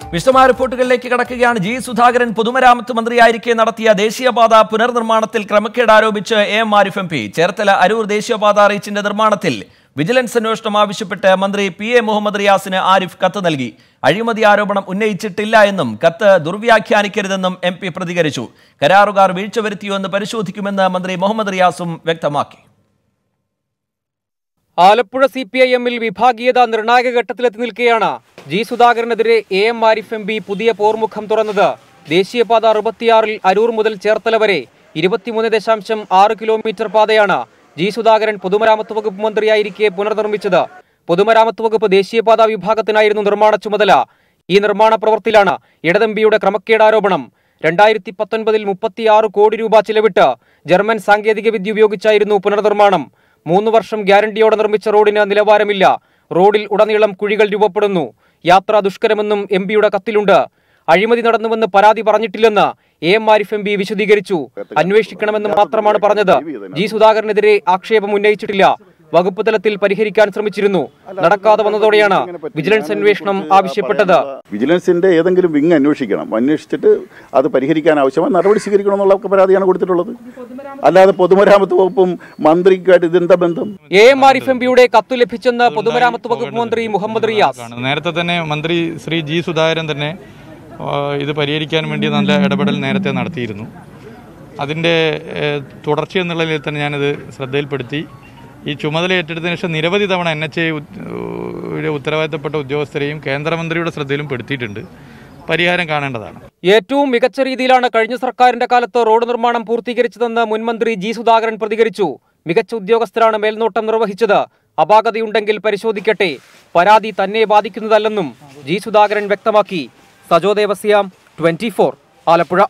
വിശദമായ റിപ്പോർട്ടുകളിലേക്ക് കടക്കുകയാണ് ജി സുധാകരൻ പൊതുമരാമത്ത് മന്ത്രിയായിരിക്കെ നടത്തിയ ദേശീയപാത പുനർനിർമ്മാണത്തിൽ ക്രമക്കേട് ആരോപിച്ച് A M Arif M P Cherthala Aroor ദേശീയപാത റീച്ചിന്റെ നിർമ്മാണത്തിൽ വിജിലൻസ് അന്വേഷണം ആവശ്യപ്പെട്ട് മന്ത്രി പി എ മുഹമ്മദ് റിയാസിന് ആരിഫ് കത്ത് നൽകി അഴിമതി ആരോപണം ഉന്നയിച്ചിട്ടില്ല എന്നും കത്ത് ദുർവ്യാഖ്യാനിക്കരുതെന്നും എം പി പ്രതികരിച്ചു കരാറുകാർ വീഴ്ച വരുത്തിയോ എന്ന് പരിശോധിക്കുമെന്ന് മന്ത്രി മുഹമ്മദ് റിയാസും വ്യക്തമാക്കി ആലപ്പുഴ സി പി ഐ എമ്മിൽ വിഭാഗീയത നിർണായക ഘട്ടത്തിലെത്തി നിൽക്കെയാണ് ജി സുധാകരനെതിരെ A M Arif M P പുതിയ പോർമുഖം തുറന്നത് ദേശീയപാത അറുപത്തിയാറിൽ അരൂർ മുതൽ ചേർത്തല വരെ ഇരുപത്തിമൂന്ന് ദശാംശം ആറ് കിലോമീറ്റർ പാതയാണ് ജി സുധാകരൻ പൊതുമരാമത്ത് വകുപ്പ് മന്ത്രിയായിരിക്കെ പുനർനിർമ്മിച്ചത് പൊതുമരാമത്ത് വകുപ്പ് ദേശീയപാത വിഭാഗത്തിനായിരുന്നു നിർമ്മാണ ചുമതല ഈ നിർമ്മാണ പ്രവൃത്തിയിലാണ് ഇടതമ്പിയുടെ ക്രമക്കേട് ആരോപണം രണ്ടായിരത്തി പത്തൊൻപതിൽ മുപ്പത്തിയാറ് കോടി രൂപ ചിലവിട്ട് ജർമ്മൻ സാങ്കേതിക വിദ്യ ഉപയോഗിച്ചായിരുന്നു പുനർനിർമ്മാണം മൂന്ന് വർഷം ഗ്യാരണ്ടിയോടെ നിർമ്മിച്ച റോഡിന് നിലവാരമില്ല റോഡിൽ ഉടനീളം കുഴികൾ രൂപപ്പെടുന്നു യാത്ര ദുഷ്കരമെന്നും എം പിയുടെ കത്തിലുണ്ട് അഴിമതി നടന്നുവെന്ന് പരാതി പറഞ്ഞിട്ടില്ലെന്ന് A M Arif M P വിശദീകരിച്ചു അന്വേഷിക്കണമെന്ന് മാത്രമാണ് പറഞ്ഞത് ജി സുധാകരനെതിരെ ആക്ഷേപം ഉന്നയിച്ചിട്ടില്ല വകുപ്പ് തലത്തിൽ പരിഹരിക്കാൻ ശ്രമിച്ചിരുന്നു നടക്കാതെ വന്നതോടെയാണ് വിജിലൻസ് അന്വേഷണം ആവശ്യപ്പെട്ടത് വിജിലൻസിന്റെ ഏതെങ്കിലും വിങ് അന്വേഷിക്കണം അന്വേഷിച്ചിട്ട് അത് പരിഹരിക്കാൻ ആവശ്യമായ നടപടി സ്വീകരിക്കണമെന്നുള്ള പരാതിയാണ് കൊടുത്തിട്ടുള്ളത് അല്ലാതെ പൊതുമരാമത്ത് വകുപ്പും മന്ത്രിക്കായിട്ട് ഇതെന്താ ബന്ധം എ എം ആരിഫ് എം പിയുടെ കത്തു ലഭിച്ചെന്ന് പൊതുമരാമത്ത് വകുപ്പ് മന്ത്രി മുഹമ്മദ് റിയാസ് ആണ്. നേരത്തെ തന്നെ മന്ത്രി ശ്രീ ജി സുധാകരൻ തന്നെ ആ, ഇത് പരിഹരിക്കാൻ വേണ്ടി നല്ല ഇടപെടൽ നേരത്തെ നടത്തിയിരുന്നു അതിൻ്റെ ഏഹ്, തുടർച്ച എന്നുള്ള നിലയിൽ തന്നെ ഞാനത് ശ്രദ്ധയിൽപ്പെടുത്തി ഈ ചുമതല ഏറ്റെടുത്തതിന് ശേഷം നിരവധി തവണ എൻ എച്ച് ഐ ഉത്തരവാദിത്തപ്പെട്ട ഉദ്യോഗസ്ഥരെയും കേന്ദ്രമന്ത്രിയുടെ ശ്രദ്ധയിലും പെടുത്തിയിട്ടുണ്ട് പരിഹാരം കാണേണ്ടതാണ് ഏറ്റവും മികച്ച രീതിയിലാണ് കഴിഞ്ഞ സർക്കാരിന്റെ കാലത്ത് റോഡ് നിർമ്മാണം പൂർത്തീകരിച്ചതെന്ന് മുൻമന്ത്രി ജി സുധാകരൻ പ്രതികരിച്ചു മികച്ച ഉദ്യോഗസ്ഥരാണ് മേൽനോട്ടം നിർവഹിച്ചത് അപാകതയുണ്ടെങ്കിൽ പരിശോധിക്കട്ടെ പരാതി തന്നെ ബാധിക്കുന്നതല്ലെന്നും ജി സുധാകരൻ വ്യക്തമാക്കി Sajo Devasyam twenty Alappuzha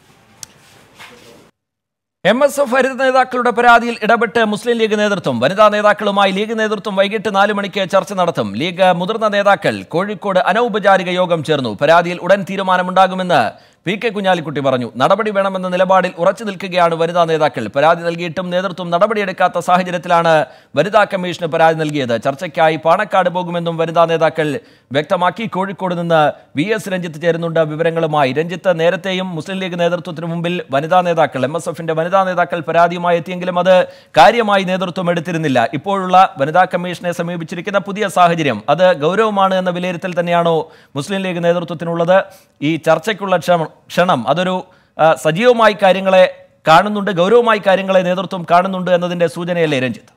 M S F Haritha നേതാക്കളുടെ പരാതിയിൽ ഇടപെട്ട് മുസ്ലിം ലീഗ് നേതൃത്വം വനിതാ നേതാക്കളുമായി ലീഗ് നേതൃത്വം വൈകിട്ട് നാല് മണിക്ക് ചർച്ച നടത്തും ലീഗ് മുതിർന്ന നേതാക്കൾ കോഴിക്കോട് അനൗപചാരിക യോഗം ചേർന്നു പരാതിയിൽ ഉടൻ തീരുമാനമുണ്ടാകുമെന്ന് പി കെ കുഞ്ഞാലിക്കുട്ടി പറഞ്ഞു നടപടി വേണമെന്ന നിലപാടിൽ ഉറച്ചു നിൽക്കുകയാണ് വനിതാ നേതാക്കൾ പരാതി നൽകിയിട്ടും നേതൃത്വം നടപടിയെടുക്കാത്ത സാഹചര്യത്തിലാണ് വനിതാ കമ്മീഷന് പരാതി നൽകിയത് ചർച്ചയ്ക്കായി പാണക്കാട് പോകുമെന്നും വനിതാ നേതാക്കൾ വ്യക്തമാക്കി കോഴിക്കോട് നിന്ന് വി എസ് രഞ്ജിത്ത് ചേരുന്നുണ്ട് വിവരങ്ങളുമായി രഞ്ജിത്ത് നേരത്തെയും മുസ്ലിം ലീഗ് നേതൃത്വത്തിന് മുമ്പിൽ വനിതാ നേതാക്കൾ എം എസ് എഫിന്റെ വനിതാ നേതാക്കൾ പരാതിയുമായി എത്തിയെങ്കിലും അത് കാര്യമായി നേതൃത്വം എടുത്തിരുന്നില്ല ഇപ്പോഴുള്ള വനിതാ കമ്മീഷനെ സമീപിച്ചിരിക്കുന്ന പുതിയ സാഹചര്യം അത് ഗൗരവമാണ് എന്ന വിലയിരുത്തൽ തന്നെയാണോ മുസ്ലിം ലീഗ് നേതൃത്വത്തിനുള്ളത് ഈ ചർച്ചയ്ക്കുള്ള ക്ഷമ- ക്ഷണം അതൊരു ആ, സജീവമായി കാര്യങ്ങളെ കാണുന്നുണ്ട് ഗൗരവമായി കാര്യങ്ങളെ നേതൃത്വം കാണുന്നുണ്ട് എന്നതിന്റെ സൂചനയല്ലേ രഞ്ജിത്ത്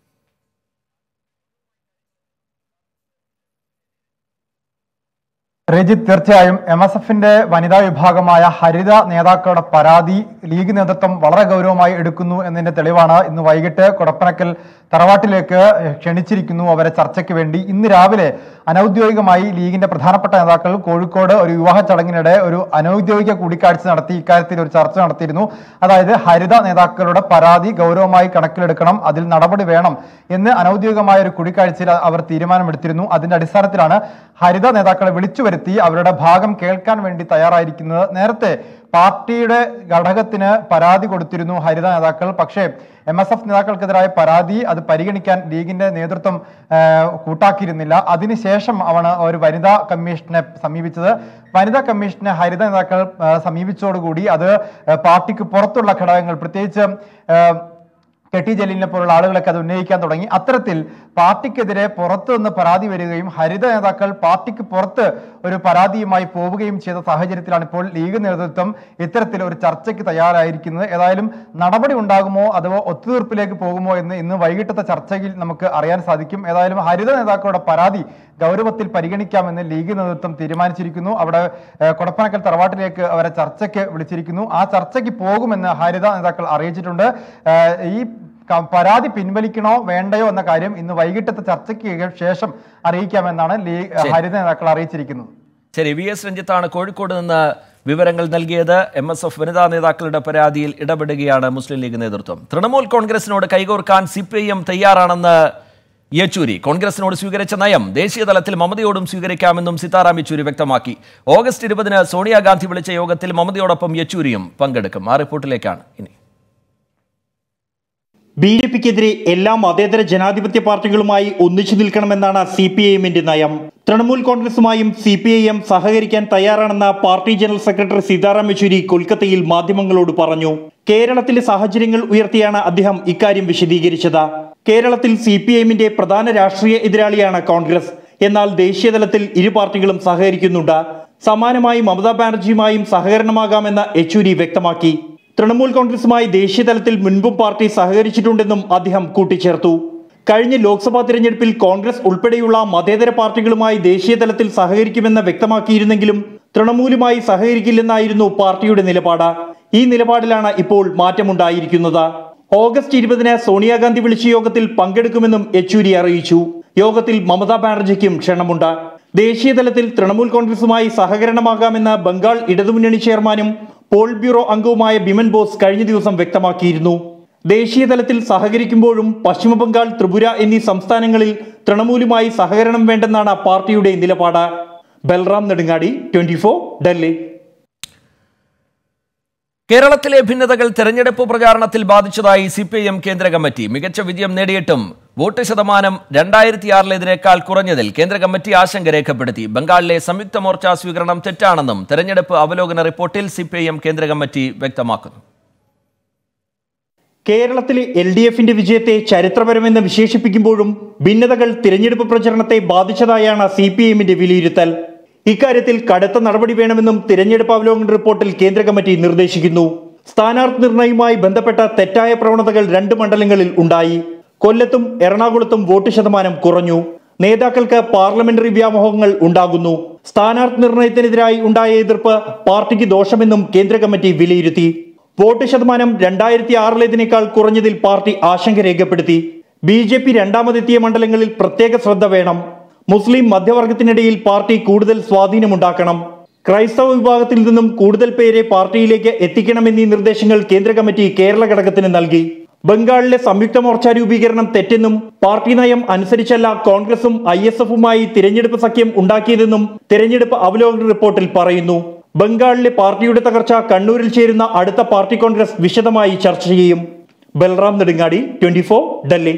രജിത് തീർച്ചയായും എം എസ് എഫിന്റെ വനിതാ വിഭാഗമായ ഹരിത നേതാക്കളുടെ പരാതി ലീഗ് നേതൃത്വം വളരെ ഗൗരവമായി എടുക്കുന്നു എന്നതിന്റെ തെളിവാണ് ഇന്ന് വൈകിട്ട് കൊടപ്പനക്കൽ തറവാട്ടിലേക്ക് ക്ഷണിച്ചിരിക്കുന്നു അവരെ ചർച്ചയ്ക്ക് വേണ്ടി ഇന്ന് രാവിലെ അനൌദ്യോഗികമായി ലീഗിന്റെ പ്രധാനപ്പെട്ട നേതാക്കൾ കോഴിക്കോട് ഒരു വിവാഹ ചടങ്ങിനിടെ ഒരു അനൌദ്യോഗിക കൂടിക്കാഴ്ച നടത്തി ഇക്കാര്യത്തിൽ ഒരു ചർച്ച നടത്തിയിരുന്നു അതായത് ഹരിത നേതാക്കളുടെ പരാതി ഗൗരവമായി കണക്കിലെടുക്കണം അതിൽ നടപടി വേണം എന്ന് അനൌദ്യോഗികമായ ഒരു കൂടിക്കാഴ്ചയിൽ അവർ തീരുമാനമെടുത്തിരുന്നു അതിന്റെ അടിസ്ഥാനത്തിലാണ് ഹരിത നേതാക്കളെ വിളിച്ചു വരുത്തി അവരുടെ ഭാഗം കേൾക്കാൻ വേണ്ടി തയ്യാറായിരിക്കുന്നത് നേരത്തെ പാർട്ടിയുടെ ഘടകത്തിന് പരാതി കൊടുത്തിരുന്നു ഹരിത നേതാക്കൾ പക്ഷേ എം എസ് എഫ് നേതാക്കൾക്കെതിരായ പരാതി അത് പരിഗണിക്കാൻ ലീഗിന്റെ നേതൃത്വം ആ, കൂട്ടാക്കിയിരുന്നില്ല അതിനുശേഷം ആണ് ഒരു വനിതാ കമ്മീഷനെ സമീപിച്ചത് വനിതാ കമ്മീഷനെ ഹരിത നേതാക്കൾ ആ, സമീപിച്ചതോടുകൂടി അത് ആ, പാർട്ടിക്ക് പുറത്തുള്ള ഘടകങ്ങൾ പ്രത്യേകിച്ച് ആ, കെ ടി ജലീലിനെ പോലുള്ള ആളുകളൊക്കെ അത് ഉന്നയിക്കാൻ തുടങ്ങി അത്തരത്തിൽ പാർട്ടിക്കെതിരെ പുറത്തു നിന്ന് പരാതി വരികയും ഹരിത നേതാക്കൾ പാർട്ടിക്ക് പുറത്ത് ഒരു പരാതിയുമായി പോവുകയും ചെയ്ത സാഹചര്യത്തിലാണ് ഇപ്പോൾ ലീഗ് നേതൃത്വം ഇത്തരത്തിൽ ഒരു ചർച്ചയ്ക്ക് തയ്യാറായിരിക്കുന്നത് ഏതായാലും നടപടി ഉണ്ടാകുമോ അഥവാ ഒത്തുതീർപ്പിലേക്ക് പോകുമോ എന്ന് ഇന്ന് വൈകിട്ടത്തെ ചർച്ചയിൽ നമുക്ക് അറിയാൻ സാധിക്കും ഏതായാലും ഹരിത നേതാക്കളുടെ പരാതി ഗൗരവത്തിൽ പരിഗണിക്കാമെന്ന് ലീഗ് നേതൃത്വം തീരുമാനിച്ചിരിക്കുന്നു അവിടെ ഏഹ്, കൊടപ്പനക്കൽ തറവാട്ടിലേക്ക് അവരെ ചർച്ചയ്ക്ക് വിളിച്ചിരിക്കുന്നു ആ ചർച്ചയ്ക്ക് പോകുമെന്ന് ഹരിത നേതാക്കൾ അറിയിച്ചിട്ടുണ്ട് ഏഹ്, ഈ ക- പരാതി പിൻവലിക്കണോ വേണ്ടയോ എന്ന കാര്യം ഇന്ന് വൈകിട്ടത്തെ ചർച്ചയ്ക്ക് ശേഷം അറിയിക്കാമെന്നാണ് ലീഗ് ഹരിത നേതാക്കൾ അറിയിച്ചിരിക്കുന്നത് ശരി വി എസ് രഞ്ജിത്താണ് കോഴിക്കോട് നിന്ന് വിവരങ്ങൾ നൽകിയത് എം എസ് എഫ് വനിതാ നേതാക്കളുടെ പരാതിയിൽ ഇടപെടുകയാണ് മുസ്ലിം ലീഗ് നേതൃത്വം തൃണമൂൽ കോൺഗ്രസിനോട് കൈകോർക്കാൻ സി പി ഐ എം തയ്യാറാണെന്ന് യെച്ചൂരി കോൺഗ്രസിനോട് സ്വീകരിച്ച നയം ദേശീയ തലത്തിൽ മമതയോടും സ്വീകരിക്കാമെന്നും സീതാറാം യെച്ചൂരി വ്യക്തമാക്കി ഓഗസ്റ്റ് ഇരുപതിന് സോണിയാഗാന്ധി വിളിച്ച യോഗത്തിൽ മമതയോടൊപ്പം യെച്ചൂരിയും പങ്കെടുക്കും ആ റിപ്പോർട്ടിലേക്കാണ് ഇനി ബി ജെ പിക്കെതിരെ എല്ലാ മതേതര ജനാധിപത്യ പാർട്ടികളുമായി ഒന്നിച്ചു നിൽക്കണമെന്നാണ് സി പി ഐ എമ്മിന്റെ നയം തൃണമൂൽ കോൺഗ്രസുമായും സി പി ഐ എം സഹകരിക്കാൻ തയ്യാറാണെന്ന് party general secretary Sitaram Yechury കൊൽക്കത്തയിൽ മാധ്യമങ്ങളോട് പറഞ്ഞു കേരളത്തിലെ സാഹചര്യങ്ങൾ ഉയർത്തിയാണ് അദ്ദേഹം ഇക്കാര്യം വിശദീകരിച്ചത് കേരളത്തിൽ സി പി എമ്മിന്റെ പ്രധാന രാഷ്ട്രീയ എതിരാളിയാണ് കോൺഗ്രസ് എന്നാൽ ദേശീയതലത്തിൽ ഇരു പാർട്ടികളും സഹകരിക്കുന്നുണ്ട് സമാനമായി മമതാ ബാനർജിയുമായും സഹകരണമാകാമെന്ന് യെച്ചൂരി വ്യക്തമാക്കി തൃണമൂൽ കോൺഗ്രസുമായി ദേശീയതലത്തിൽ മുൻപും പാർട്ടി സഹകരിച്ചിട്ടുണ്ടെന്നും അദ്ദേഹം കൂട്ടിച്ചേർത്തു കഴിഞ്ഞ ലോക്സഭാ തിരഞ്ഞെടുപ്പിൽ കോൺഗ്രസ് ഉൾപ്പെടെയുള്ള മതേതര പാർട്ടികളുമായി ദേശീയതലത്തിൽ സഹകരിക്കുമെന്ന് വ്യക്തമാക്കിയിരുന്നെങ്കിലും തൃണമൂലുമായി സഹകരിക്കില്ലെന്നായിരുന്നു പാർട്ടിയുടെ നിലപാട് ഈ നിലപാടിലാണ് ഇപ്പോൾ മാറ്റമുണ്ടായിരിക്കുന്നത് ഓഗസ്റ്റ് ഇരുപതിന് സോണിയാഗാന്ധി വിളിച്ച യോഗത്തിൽ പങ്കെടുക്കുമെന്നും യെച്ചൂരി അറിയിച്ചു യോഗത്തിൽ മമതാ ബാനർജിക്കും ക്ഷണമുണ്ട് ദേശീയതലത്തിൽ തൃണമൂൽ കോൺഗ്രസുമായി സഹകരണമാകാമെന്ന് ബംഗാൾ ഇടതുമുന്നണി ചെയർമാനും പോൾ ബ്യൂറോ അംഗവുമായ ബിമൻ ബോസ് കഴിഞ്ഞ ദിവസം വ്യക്തമാക്കിയിരുന്നു ദേശീയതലത്തിൽ സഹകരിക്കുമ്പോഴും പശ്ചിമബംഗാൾ ത്രിപുര എന്നീ സംസ്ഥാനങ്ങളിൽ തൃണമൂലുമായി സഹകരണം വേണ്ടെന്നാണ് പാർട്ടിയുടെ നിലപാട് ബൽറാം നെടുങ്ങാടി ട്വന്റി ഡൽഹി കേരളത്തിലെ ഭിന്നതകൾ തെരഞ്ഞെടുപ്പ് പ്രചാരണത്തിൽ ബാധിച്ചതായി സി പി ഐ എം കേന്ദ്ര കമ്മിറ്റി മികച്ച വിജയം നേടിയിട്ടും വോട്ട് ശതമാനം രണ്ടായിരത്തി ആറിലേതിനേക്കാൾ കുറഞ്ഞതിൽ കേന്ദ്ര കമ്മിറ്റി ആശങ്ക രേഖപ്പെടുത്തി ബംഗാളിലെ സംയുക്ത മോർച്ച സ്വീകരണം തെറ്റാണെന്നും തെരഞ്ഞെടുപ്പ് അവലോകന റിപ്പോർട്ടിൽ സി പി ഐ എം കേന്ദ്ര കമ്മിറ്റി വ്യക്തമാക്കുന്നു കേരളത്തിലെ എൽ ഡി എഫിന്റെ വിജയത്തെ ചരിത്രപരമെന്ന് വിശേഷിപ്പിക്കുമ്പോഴും ഭിന്നതകൾ തിരഞ്ഞെടുപ്പ് പ്രചരണത്തെ ബാധിച്ചതായാണ് സി പി എമ്മിന്റെ വിലയിരുത്തൽ ഇക്കാര്യത്തിൽ കടുത്ത നടപടി വേണമെന്നും തിരഞ്ഞെടുപ്പ് അവലോകന റിപ്പോർട്ടിൽ കേന്ദ്ര കമ്മിറ്റി നിർദ്ദേശിക്കുന്നു സ്ഥാനാർത്ഥി നിർണയവുമായി ബന്ധപ്പെട്ട തെറ്റായ പ്രവണതകൾ രണ്ട് മണ്ഡലങ്ങളിൽ ഉണ്ടായി കൊല്ലത്തും എറണാകുളത്തും വോട്ട് ശതമാനം കുറഞ്ഞു നേതാക്കൾക്ക് പാർലമെന്ററി വ്യാമോഹങ്ങൾ ഉണ്ടാകുന്നു സ്ഥാനാർത്ഥി നിർണയത്തിനെതിരായി ഉണ്ടായ എതിർപ്പ് പാർട്ടിക്ക് ദോഷമെന്നും കേന്ദ്ര കമ്മിറ്റി വിലയിരുത്തി വോട്ട് ശതമാനം രണ്ടായിരത്തി ആറിലേതിനേക്കാൾ കുറഞ്ഞതിൽ പാർട്ടി ആശങ്ക രേഖപ്പെടുത്തി ബി ജെ പി രണ്ടാമതെത്തിയ മണ്ഡലങ്ങളിൽ പ്രത്യേക ശ്രദ്ധ വേണം മുസ്ലിം മധ്യവർഗത്തിനിടയിൽ പാർട്ടി കൂടുതൽ സ്വാധീനമുണ്ടാക്കണം ക്രൈസ്തവ വിഭാഗത്തിൽ നിന്നും കൂടുതൽ പേരെ പാർട്ടിയിലേക്ക് എത്തിക്കണമെന്നീ നിർദ്ദേശങ്ങൾ കേന്ദ്ര കമ്മിറ്റി കേരള ഘടകത്തിന് നൽകി ബംഗാളിലെ സംയുക്ത മോർച്ച രൂപീകരണം തെറ്റെന്നും പാർട്ടി നയം അനുസരിച്ചല്ല കോൺഗ്രസും ഐ എസ് എഫുമായി തിരഞ്ഞെടുപ്പ് സഖ്യം ഉണ്ടാക്കിയതെന്നും തിരഞ്ഞെടുപ്പ് അവലോകന റിപ്പോർട്ടിൽ പറയുന്നു ബംഗാളിലെ പാർട്ടിയുടെ തകർച്ച കണ്ണൂരിൽ ചേരുന്ന അടുത്ത പാർട്ടി കോൺഗ്രസ് വിശദമായി ചർച്ച ചെയ്യും ബൽറാം നെടുങ്ങാടി ട്വന്റി ഡൽഹി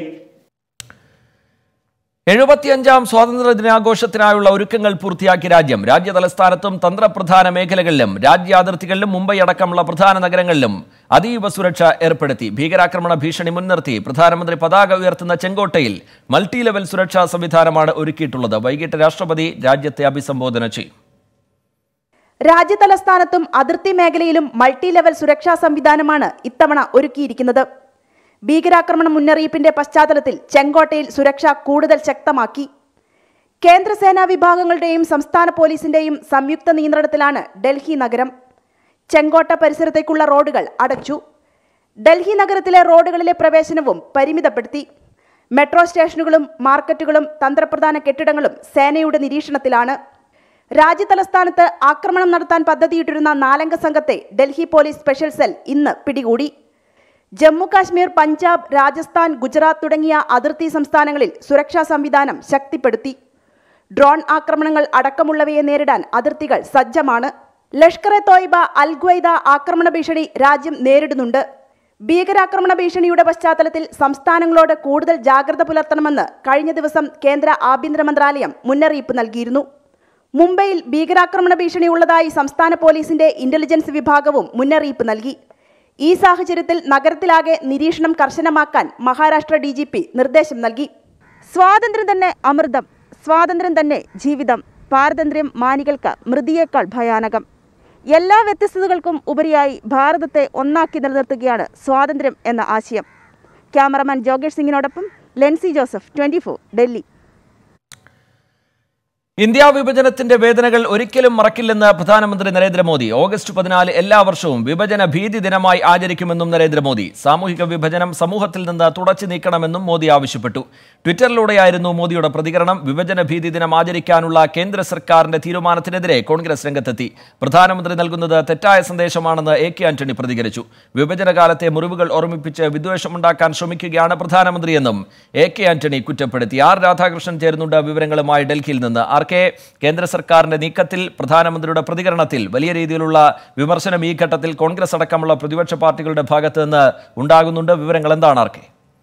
എഴുപത്തിയഞ്ചാം സ്വാതന്ത്ര്യ ദിനാഘോഷത്തിനായുള്ള ഒരുക്കങ്ങൾ പൂർത്തിയാക്കി രാജ്യം രാജ്യ തലസ്ഥാനത്തും തന്ത്രപ്രധാന മേഖലകളിലും രാജ്യാതിർത്തികളിലും മുംബൈ അടക്കമുള്ള പ്രധാന നഗരങ്ങളിലും അതീവ സുരക്ഷ ഏർപ്പെടുത്തി ഭീകരാക്രമണ ഭീഷണി മുൻനിർത്തി പ്രധാനമന്ത്രി പതാക ഉയർത്തുന്ന ചെങ്കോട്ടയിൽ മൾട്ടി ലെവൽ സുരക്ഷാ സംവിധാനമാണ് ഒരുക്കിയിട്ടുള്ളത് വൈകിട്ട് രാഷ്ട്രപതി രാജ്യത്തെ അഭിസംബോധന ചെയ്യും രാജ്യതലസ്ഥാനത്തും അതിർത്തി മേഖലയിലും മൾട്ടി ലെവൽ സുരക്ഷാ സംവിധാനമാണ് ഇത്തവണ ഒരുക്കിയിരിക്കുന്നത് ഭീകരാക്രമണ മുന്നറിയിപ്പിന്റെ പശ്ചാത്തലത്തിൽ ചെങ്കോട്ടയിൽ സുരക്ഷ കൂടുതൽ ശക്തമാക്കി കേന്ദ്രസേനാ വിഭാഗങ്ങളുടെയും സംസ്ഥാന പോലീസിന്റെയും സംയുക്ത നിയന്ത്രണത്തിലാണ് ഡൽഹി നഗരം ചെങ്കോട്ട പരിസരത്തേക്കുള്ള റോഡുകൾ അടച്ചു ഡൽഹി നഗരത്തിലെ റോഡുകളിലെ പ്രവേശനവും പരിമിതപ്പെടുത്തി മെട്രോ സ്റ്റേഷനുകളും മാർക്കറ്റുകളും തന്ത്രപ്രധാന കെട്ടിടങ്ങളും സേനയുടെ നിരീക്ഷണത്തിലാണ് രാജ്യതലസ്ഥാനത്ത് ആക്രമണം നടത്താൻ പദ്ധതിയിട്ടിരുന്ന നാലംഗ സംഘത്തെ ഡൽഹി പോലീസ് സ്പെഷ്യൽ സെൽ ഇന്ന് പിടികൂടി ജമ്മു കാശ്മീർ പഞ്ചാബ് രാജസ്ഥാൻ ഗുജറാത്ത് തുടങ്ങിയ അതിർത്തി സംസ്ഥാനങ്ങളിൽ സുരക്ഷാ സംവിധാനം ശക്തിപ്പെടുത്തി ഡ്രോൺ ആക്രമണങ്ങൾ അടക്കമുള്ളവയെ നേരിടാൻ അതിർത്തികൾ സജ്ജമാണ് ലഷ്കർ എ തോയ്ബ അൽ ഖ്വയ്ദ ആക്രമണ ഭീഷണി രാജ്യം നേരിടുന്നുണ്ട് ഭീകരാക്രമണ ഭീഷണിയുടെ പശ്ചാത്തലത്തിൽ സംസ്ഥാനങ്ങളോട് കൂടുതൽ ജാഗ്രത പുലർത്തണമെന്ന് കഴിഞ്ഞ ദിവസം കേന്ദ്ര ആഭ്യന്തര മന്ത്രാലയം മുന്നറിയിപ്പ് നൽകിയിരുന്നു മുംബൈയിൽ ഭീകരാക്രമണ ഭീഷണി ഉള്ളതായി സംസ്ഥാന പോലീസിന്റെ ഇന്റലിജൻസ് വിഭാഗവും മുന്നറിയിപ്പ് നൽകി ഈ സാഹചര്യത്തിൽ നഗരത്തിലാകെ നിരീക്ഷണം കർശനമാക്കാൻ മഹാരാഷ്ട്ര ഡി ജി പി നിർദ്ദേശം നൽകി സ്വാതന്ത്ര്യം തന്നെ അമൃതം സ്വാതന്ത്ര്യം തന്നെ ജീവിതം പാരതന്ത്ര്യം മാനികൾക്ക് മൃതിയേക്കാൾ ഭയാനകം എല്ലാ വ്യത്യസ്തതകൾക്കും ഉപരിയായി ഭാരതത്തെ ഒന്നാക്കി നിലനിർത്തുകയാണ് സ്വാതന്ത്ര്യം എന്ന ആശയം ക്യാമറമാൻ ജോഗേഷ് സിംഗിനോടൊപ്പം ലെൻസി ജോസഫ് ട്വന്റി ഡൽഹി ഇന്ത്യ വിഭജനത്തിന്റെ വേദനകൾ ഒരിക്കലും മറക്കില്ലെന്ന് പ്രധാനമന്ത്രി നരേന്ദ്രമോദി ഓഗസ്റ്റ് പതിനാല് എല്ലാ വർഷവും വിഭജന ഭീതി ദിനമായി ആചരിക്കുമെന്നും നരേന്ദ്രമോദി സാമൂഹിക വിഭജനം സമൂഹത്തിൽ നിന്ന് തുടച്ചു നീക്കണമെന്നും മോദി ആവശ്യപ്പെട്ടു ട്വിറ്ററിലൂടെയായിരുന്നു മോദിയുടെ പ്രതികരണം വിഭജന ഭീതി ദിനം ആചരിക്കാനുള്ള കേന്ദ്ര സർക്കാരിന്റെ തീരുമാനത്തിനെതിരെ കോൺഗ്രസ് രംഗത്തെത്തി പ്രധാനമന്ത്രി നൽകുന്നത് തെറ്റായ സന്ദേശമാണെന്ന് എ കെ ആന്റണി പ്രതികരിച്ചു വിഭജനകാലത്തെ മുറിവുകൾ ഓർമ്മിപ്പിച്ച് വിദ്വേഷമുണ്ടാക്കാൻ ശ്രമിക്കുകയാണ് പ്രധാനമന്ത്രിയെന്നും എ കെ ആന്റണി കുറ്റപ്പെടുത്തി ആർ രാധാകൃഷ്ണൻ ചേരുന്നുണ്ട് വിവരങ്ങളുമായി ഡൽഹിയിൽ നിന്ന് ആർ കെ കേന്ദ്ര സർക്കാരിന്റെ നീക്കത്തിൽ പ്രധാനമന്ത്രിയുടെ പ്രതികരണത്തിൽ വലിയ രീതിയിലുള്ള വിമർശനം ഈ ഘട്ടത്തിൽ കോൺഗ്രസ് അടക്കമുള്ള പ്രതിപക്ഷ പാർട്ടികളുടെ ഭാഗത്ത് നിന്ന് ഉണ്ടാകുന്നുണ്ട് വിവരങ്ങൾ എന്താണ് ആർ കെ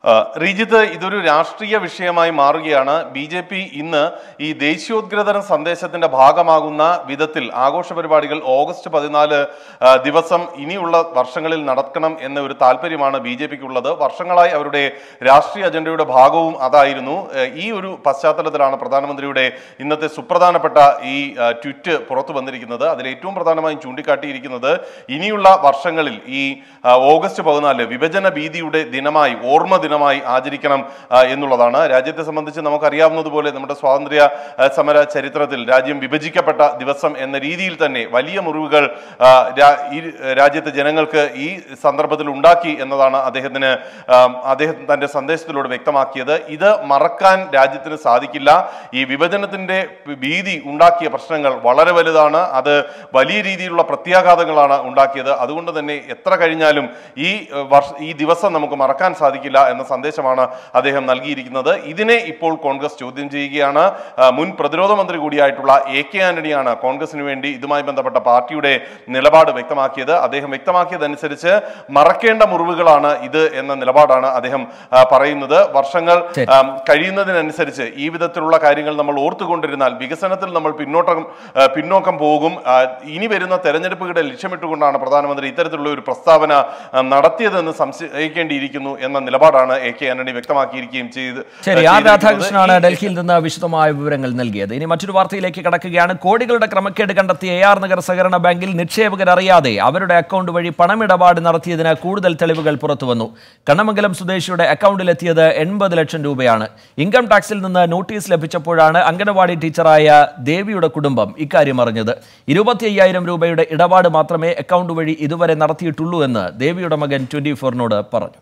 ആ, റിജിത്ത് ഇതൊരു രാഷ്ട്രീയ വിഷയമായി മാറുകയാണ് ബി ജെ പി ഇന്ന് ഈ ദേശീയോദ്ഗ്രഥന സന്ദേശത്തിന്റെ ഭാഗമാകുന്ന വിധത്തിൽ ആഘോഷ പരിപാടികൾ ഓഗസ്റ്റ് പതിനാല് ആ, ദിവസം ഇനിയുള്ള വർഷങ്ങളിൽ നടക്കണം എന്ന ഒരു താല്പര്യമാണ് ബി ജെ പിക്ക് ഉള്ളത് വർഷങ്ങളായി അവരുടെ രാഷ്ട്രീയ അജണ്ടയുടെ ഭാഗവും അതായിരുന്നു ഏ, ഈ ഒരു പശ്ചാത്തലത്തിലാണ് പ്രധാനമന്ത്രിയുടെ ഇന്നത്തെ സുപ്രധാനപ്പെട്ട ഈ ആ, ട്വിറ്റ് പുറത്തു വന്നിരിക്കുന്നത് അതിൽ ഏറ്റവും പ്രധാനമായും ചൂണ്ടിക്കാട്ടിയിരിക്കുന്നത് ഇനിയുള്ള വർഷങ്ങളിൽ ഈ ആ, ഓഗസ്റ്റ് പതിനാല് വിഭജന ഭീതിയുടെ ദിനമായി ഓർമ്മ ദിനമായി ആചരിക്കണം ആ, എന്നുള്ളതാണ് രാജ്യത്തെ സംബന്ധിച്ച് നമുക്കറിയാവുന്നതുപോലെ നമ്മുടെ സ്വാതന്ത്ര്യ ആ, സമര ചരിത്രത്തിൽ രാജ്യം വിഭജിക്കപ്പെട്ട ദിവസം എന്ന രീതിയിൽ തന്നെ വലിയ മുറിവുകൾ ആ, രാ- ഈ രാജ്യത്തെ ജനങ്ങൾക്ക് ഈ സന്ദർഭത്തിൽ ഉണ്ടാക്കി എന്നതാണ് അദ്ദേഹത്തിന് ആ, അദ്ദേഹം തന്റെ സന്ദേശത്തിലൂടെ വ്യക്തമാക്കിയത് ഇത് മറക്കാൻ രാജ്യത്തിന് സാധിക്കില്ല ഈ വിഭജനത്തിന്റെ ഭീതി ഉണ്ടാക്കിയ പ്രശ്നങ്ങൾ വളരെ വലുതാണ് അത് വലിയ രീതിയിലുള്ള പ്രത്യാഘാതങ്ങളാണ് ഉണ്ടാക്കിയത് അതുകൊണ്ട് തന്നെ എത്ര കഴിഞ്ഞാലും ഈ ഏഹ്, വർഷ ഈ ദിവസം നമുക്ക് മറക്കാൻ സാധിക്കില്ല എന്ന സന്ദേശമാണ് അദ്ദേഹം നൽകിയിരിക്കുന്നത് ഇതിനെ ഇപ്പോൾ കോൺഗ്രസ് ചോദ്യം ചെയ്യുകയാണ് ആ, മുൻ പ്രതിരോധ മന്ത്രി കൂടിയായിട്ടുള്ള എ കെ ആന്റണിയാണ് കോൺഗ്രസിന് വേണ്ടി ഇതുമായി ബന്ധപ്പെട്ട പാർട്ടിയുടെ നിലപാട് വ്യക്തമാക്കിയത് അദ്ദേഹം വ്യക്തമാക്കിയതനുസരിച്ച് മറക്കേണ്ട മുറിവുകളാണ് ഇത് എന്ന നിലപാടാണ് അദ്ദേഹം ആ, പറയുന്നത് വർഷങ്ങൾ ശരി. ആ, കഴിയുന്നതിനനുസരിച്ച് ഈ വിധത്തിലുള്ള കാര്യങ്ങൾ നമ്മൾ ഓർത്തുകൊണ്ടിരുന്നാൽ വികസനത്തിൽ നമ്മൾ പിന്നോട്ടം ആ, പിന്നോക്കം പോകും ആ, ഇനി വരുന്ന തെരഞ്ഞെടുപ്പുകളെ ലക്ഷ്യമിട്ടുകൊണ്ടാണ് പ്രധാനമന്ത്രി ഇത്തരത്തിലുള്ള ഒരു പ്രസ്താവന ആ, നടത്തിയതെന്ന് സംശയിക്കേണ്ടിയിരിക്കുന്നു എന്ന നിലപാടാണ് എ കെ ആന്റണി വ്യക്തമാക്കിയിരിക്കുകയും ചെയ്ത് ശരി ആർ ചെയ്തിരിക്കുന്നത്. രാധാകൃഷ്ണനാണ് ഈ- ഡൽഹിയിൽ നിന്ന് വിശദമായ വിവരങ്ങൾ നൽകിയത് ഇനി മറ്റൊരു വാർത്തയിലേക്ക് കടക്കുകയാണ് കോടികളുടെ ക്രമക്കേട് കണ്ടെത്തിയ എ ആർ നഗർ സഹകരണ ബാങ്കിൽ നിക്ഷേപകർ അറിയാതെ അവരുടെ അക്കൗണ്ട് വഴി പണമിടപാട് നടത്തിയതിന് കൂടുതൽ തെളിവുകൾ പുറത്തുവന്നു കണ്ണമംഗലം സ്വദേശിയുടെ അക്കൗണ്ടിലെത്തിയത് എൺപത് ലക്ഷം രൂപയാണ് ഇൻകം ടാക്സിൽ നിന്ന് നോട്ടീസ് ലഭിച്ചപ്പോഴാണ് അംഗനവാടി ടീച്ചറായ ദേവിയുടെ കുടുംബം ഇക്കാര്യം അറിഞ്ഞത് ഇരുപത്തി അയ്യായിരം രൂപയുടെ ഇടപാട് മാത്രമേ അക്കൗണ്ട് വഴി ഇതുവരെ നടത്തിയിട്ടുള്ളൂ എന്ന് ദേവിയുടെ മകൻ ട്വന്റി ഫോറിനോട് പറഞ്ഞു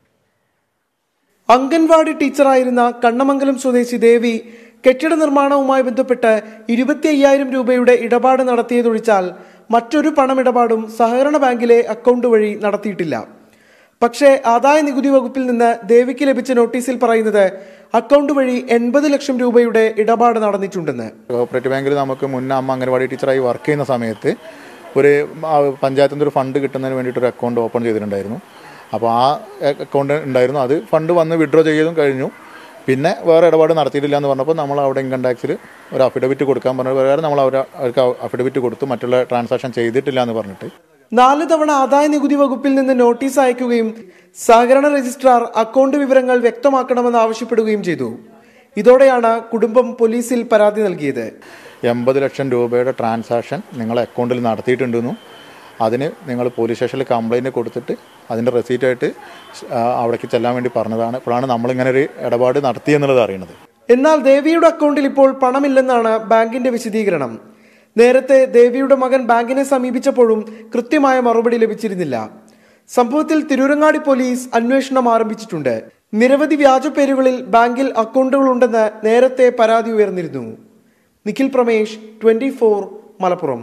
അംഗൻവാടി ടീച്ചറായിരുന്ന കണ്ണമംഗലം സ്വദേശി ദേവി കെട്ടിട നിർമ്മാണവുമായി ബന്ധപ്പെട്ട് ഇരുപത്തി അയ്യായിരം രൂപയുടെ ഇടപാട് നടത്തിയതൊഴിച്ചാൽ മറ്റൊരു പണമിടപാടും സഹകരണ ബാങ്കിലെ അക്കൗണ്ട് വഴി നടത്തിയിട്ടില്ല പക്ഷേ ആദായ നികുതി വകുപ്പിൽ നിന്ന് ദേവിക്ക് ലഭിച്ച നോട്ടീസിൽ പറയുന്നത് അക്കൗണ്ട് വഴി എൺപത് ലക്ഷം രൂപയുടെ ഇടപാട് നടന്നിട്ടുണ്ടെന്ന് കോപ്പറേറ്റീവ് ബാങ്കിൽ നമുക്ക് മുന്നേ അമ്മ അംഗനവാടി ടീച്ചറായി വർക്ക് ചെയ്യുന്ന സമയത്ത് ഒരു ആ, പഞ്ചായത്തിൽ നിന്ന് ഒരു ഫണ്ട് കിട്ടുന്നതിന് വേണ്ടിയിട്ട് ഒരു അക്കൗണ്ട് ഓപ്പൺ ചെയ്തിട്ടുണ്ടായിരുന്നു അപ്പോൾ ആ അക്കൗണ്ട് ഉണ്ടായിരുന്നു അത് ഫണ്ട് വന്ന് വിഡ്രോ ചെയ്തതും കഴിഞ്ഞു പിന്നെ വേറെ ഇടപാട് നടത്തിയിട്ടില്ല എന്ന് പറഞ്ഞപ്പോൾ നമ്മൾ അവിടെ ഇൻകം ടാക്സിൽ ഒരു അഫിഡവിറ്റ് കൊടുക്കാൻ പറഞ്ഞ പ്രകാരം നമ്മൾ അവർ അവർക്ക് അഫിഡവിറ്റ് കൊടുത്തു മറ്റുള്ള ട്രാൻസാക്ഷൻ ചെയ്തിട്ടില്ല എന്ന് പറഞ്ഞിട്ട് നാല് തവണ ആദായ നികുതി വകുപ്പിൽ നിന്ന് നോട്ടീസ് അയക്കുകയും സഹകരണ രജിസ്ട്രാർ അക്കൗണ്ട് വിവരങ്ങൾ വ്യക്തമാക്കണമെന്ന് ആവശ്യപ്പെടുകയും ചെയ്തു ഇതോടെയാണ് കുടുംബം പോലീസിൽ പരാതി നൽകിയത് എൺപത് ലക്ഷം രൂപയുടെ ട്രാൻസാക്ഷൻ നിങ്ങളെ അക്കൗണ്ടിൽ നടത്തിയിട്ടുണ്ടെന്നും അതിന് നിങ്ങൾ പോലീസ് സ്റ്റേഷനിൽ കംപ്ലൈൻറ്റ് കൊടുത്തിട്ട് അതിൻ്റെ റെസീറ്റായിട്ട് അവിടേക്ക് ചെല്ലാൻ വേണ്ടി പറഞ്ഞതാണ് ഇപ്പോഴാണ് നമ്മളിങ്ങനെ ഒരു ഇടപാട് നടത്തിയെന്നുള്ളത് അറിയണത് എന്നാൽ ദേവിയുടെ അക്കൗണ്ടിൽ ഇപ്പോൾ പണമില്ലെന്നാണ് ബാങ്കിന്റെ വിശദീകരണം നേരത്തെ ദേവിയുടെ മകൻ ബാങ്കിനെ സമീപിച്ചപ്പോഴും കൃത്യമായ മറുപടി ലഭിച്ചിരുന്നില്ല സംഭവത്തിൽ തിരൂരങ്ങാടി പോലീസ് അന്വേഷണം ആരംഭിച്ചിട്ടുണ്ട് നിരവധി വ്യാജ പേരുകളിൽ ബാങ്കിൽ അക്കൗണ്ടുകളുണ്ടെന്ന് നേരത്തെ പരാതി ഉയർന്നിരുന്നു നിഖിൽ പ്രമേഷ് ട്വന്റി മലപ്പുറം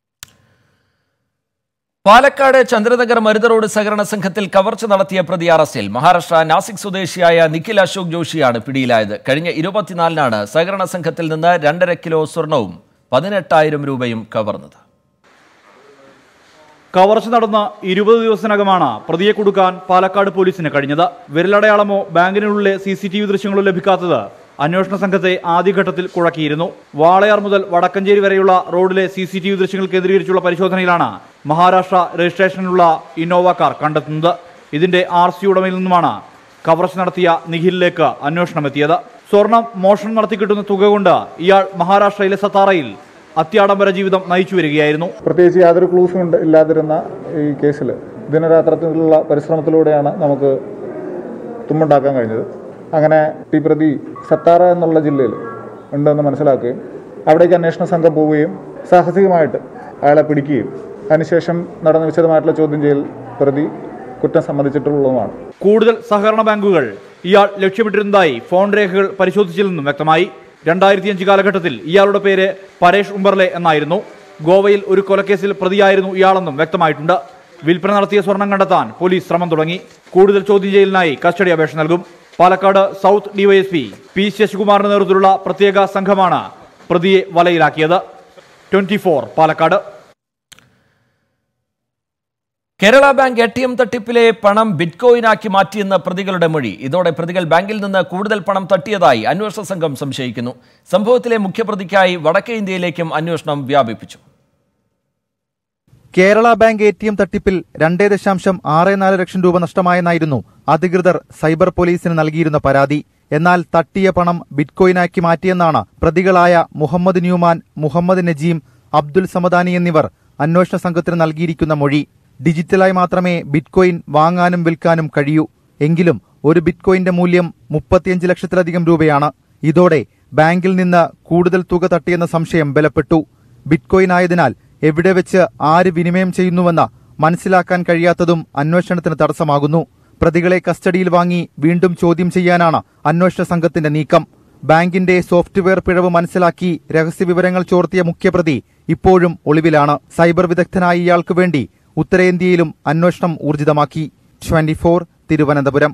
പാലക്കാട് ചന്ദ്രനഗർ മരുത റോഡ് സഹകരണ സംഘത്തിൽ കവർച്ച നടത്തിയ പ്രതി അറസ്റ്റിൽ മഹാരാഷ്ട്ര നാസിക് സ്വദേശിയായ നിഖിൽ അശോക് ജോഷിയാണ് പിടിയിലായത് കഴിഞ്ഞ ഇരുപത്തിനാലിനാണ് സഹകരണ സംഘത്തിൽ നിന്ന് രണ്ടര കിലോ സ്വർണവും പതിനെട്ടായിരം രൂപയും കവർന്നത് കവർച്ച നടന്ന ഇരുപത് ദിവസത്തിനകമാണ് പ്രതിയെ കൊടുക്കാൻ പാലക്കാട് പോലീസിന് കഴിഞ്ഞത് വിരലടയാളമോ ബാങ്കിനുള്ളിലെ സി സി ടി വി ദൃശ്യങ്ങളോ ലഭിക്കാത്തത് അന്വേഷണ സംഘത്തെ ആദ്യഘട്ടത്തിൽ കുഴക്കിയിരുന്നു വാളയാർ മുതൽ വടക്കഞ്ചേരി വരെയുള്ള റോഡിലെ സി സി ടി വി ദൃശ്യങ്ങൾ കേന്ദ്രീകരിച്ചുള്ള പരിശോധനയിലാണ് മഹാരാഷ്ട്ര രജിസ്ട്രേഷനിലുള്ള ഇന്നോവ കാർ കണ്ടെത്തുന്നത് ഇതിന്റെ ആർ സി ഉടമയിൽ നിന്നുമാണ് കവർച്ച നടത്തിയ നിഖിലിലേക്ക് അന്വേഷണം എത്തിയത് സ്വർണം മോഷണം നടത്തി കിട്ടുന്ന തുക കൊണ്ട് ഇയാൾ മഹാരാഷ്ട്രയിലെ സത്താറയിൽ അത്യാഡംബര ജീവിതം നയിച്ചു വരികയായിരുന്നു പ്രത്യേകിച്ച് യാതൊരു ക്ലൂസും ഉണ്ട് ഇല്ലാതിരുന്ന ഈ കേസിൽ ദിനരാത്രത്തിലുള്ള പരിശ്രമത്തിലൂടെയാണ് നമുക്ക് തുമ്പുണ്ടാക്കാൻ കഴിഞ്ഞത് അങ്ങനെ ഈ പ്രതി സത്താറ എന്നുള്ള ജില്ലയിൽ ഉണ്ടെന്ന് മനസ്സിലാക്കുകയും അവിടേക്ക് അന്വേഷണ സംഘം പോവുകയും സാഹസികമായിട്ട് അയാളെ പിടിക്കുകയും അതിനുശേഷം നടന്ന വിശദമായിട്ടുള്ള ചോദ്യം ചെയ്യൽ പ്രതി കുറ്റം സമ്മതിച്ചിട്ടുള്ളതുമാണ് കൂടുതൽ സഹകരണ ബാങ്കുകൾ ഇയാൾ ലക്ഷ്യമിട്ടിരുന്നതായി ഫോൺ രേഖകൾ പരിശോധിച്ചിൽ നിന്നും വ്യക്തമായി രണ്ടായിരത്തി അഞ്ച് കാലഘട്ടത്തിൽ ഇയാളുടെ പേര് പരേഷ് ഉംബർലെ എന്നായിരുന്നു ഗോവയിൽ ഒരു കൊലക്കേസിൽ പ്രതിയായിരുന്നു ഇയാളെന്നും വ്യക്തമായിട്ടുണ്ട് വിൽപ്പന നടത്തിയ സ്വർണം കണ്ടെത്താൻ പോലീസ് ശ്രമം തുടങ്ങി കൂടുതൽ ചോദ്യം ചെയ്യലിനായി കസ്റ്റഡി അപേക്ഷ നൽകും പാലക്കാട് സൗത്ത് ഡിവൈഎസ്പി പി ശശികുമാറിന്റെ നേതൃത്വത്തിലുള്ള പ്രത്യേക സംഘമാണ് പ്രതിയെ വലയിലാക്കിയത് twenty Palakkad Kerala bank A T M തട്ടിപ്പിലെ പണം ബിറ്റ്കോയിനാക്കി മാറ്റിയെന്ന പ്രതികളുടെ മൊഴി ഇതോടെ പ്രതികൾ ബാങ്കിൽ നിന്ന് കൂടുതൽ പണം തട്ടിയതായി അന്വേഷണ സംഘം സംശയിക്കുന്നു സംഭവത്തിലെ മുഖ്യപ്രതിക്കായി വടക്കേ ഇന്ത്യയിലേക്കും അന്വേഷണം വ്യാപിപ്പിച്ചു Kerala bank A T M തട്ടിപ്പിൽ രണ്ടേ ദശാംശം ആറ് നാല് ലക്ഷം രൂപ നഷ്ടമായെന്നായിരുന്നു അധികൃതർ സൈബർ പോലീസിന് നൽകിയിരുന്ന പരാതി എന്നാൽ തട്ടിയ പണം ബിറ്റ്കോയിനാക്കി മാറ്റിയെന്നാണ് പ്രതികളായ മുഹമ്മദ് ന്യൂമാൻ മുഹമ്മദ് നജീം അബ്ദുൽ സമദാനി എന്നിവർ അന്വേഷണ സംഘത്തിന് നൽകിയിരിക്കുന്ന മൊഴി ഡിജിറ്റലായി മാത്രമേ ബിറ്റ്കോയിൻ വാങ്ങാനും വിൽക്കാനും കഴിയൂ എങ്കിലും ഒരു ബിറ്റ്കോയിന്റെ മൂല്യം മുപ്പത്തിയഞ്ച് ലക്ഷത്തിലധികം രൂപയാണ് ഇതോടെ ബാങ്കിൽ നിന്ന് കൂടുതൽ തുക തട്ടിയെന്ന സംശയം ബലപ്പെട്ടു ബിറ്റ്കോയിൻ ആയതിനാൽ എവിടെ വെച്ച് ആര് വിനിമയം ചെയ്യുന്നുവെന്ന് മനസ്സിലാക്കാൻ കഴിയാത്തതും അന്വേഷണത്തിന് തടസ്സമാകുന്നു പ്രതികളെ കസ്റ്റഡിയിൽ വാങ്ങി വീണ്ടും ചോദ്യം ചെയ്യാനാണ് അന്വേഷണ സംഘത്തിന്റെ നീക്കം ബാങ്കിന്റെ സോഫ്റ്റ്വെയർ പിഴവ് മനസ്സിലാക്കി രഹസ്യവിവരങ്ങൾ ചോർത്തിയ മുഖ്യപ്രതി ഇപ്പോഴും ഒളിവിലാണ് സൈബർ വിദഗ്ധനായ ഇയാൾക്ക് വേണ്ടി ഉത്തരേന്ത്യയിലും അന്വേഷണം ഊർജിതമാക്കി ട്വന്റി തിരുവനന്തപുരം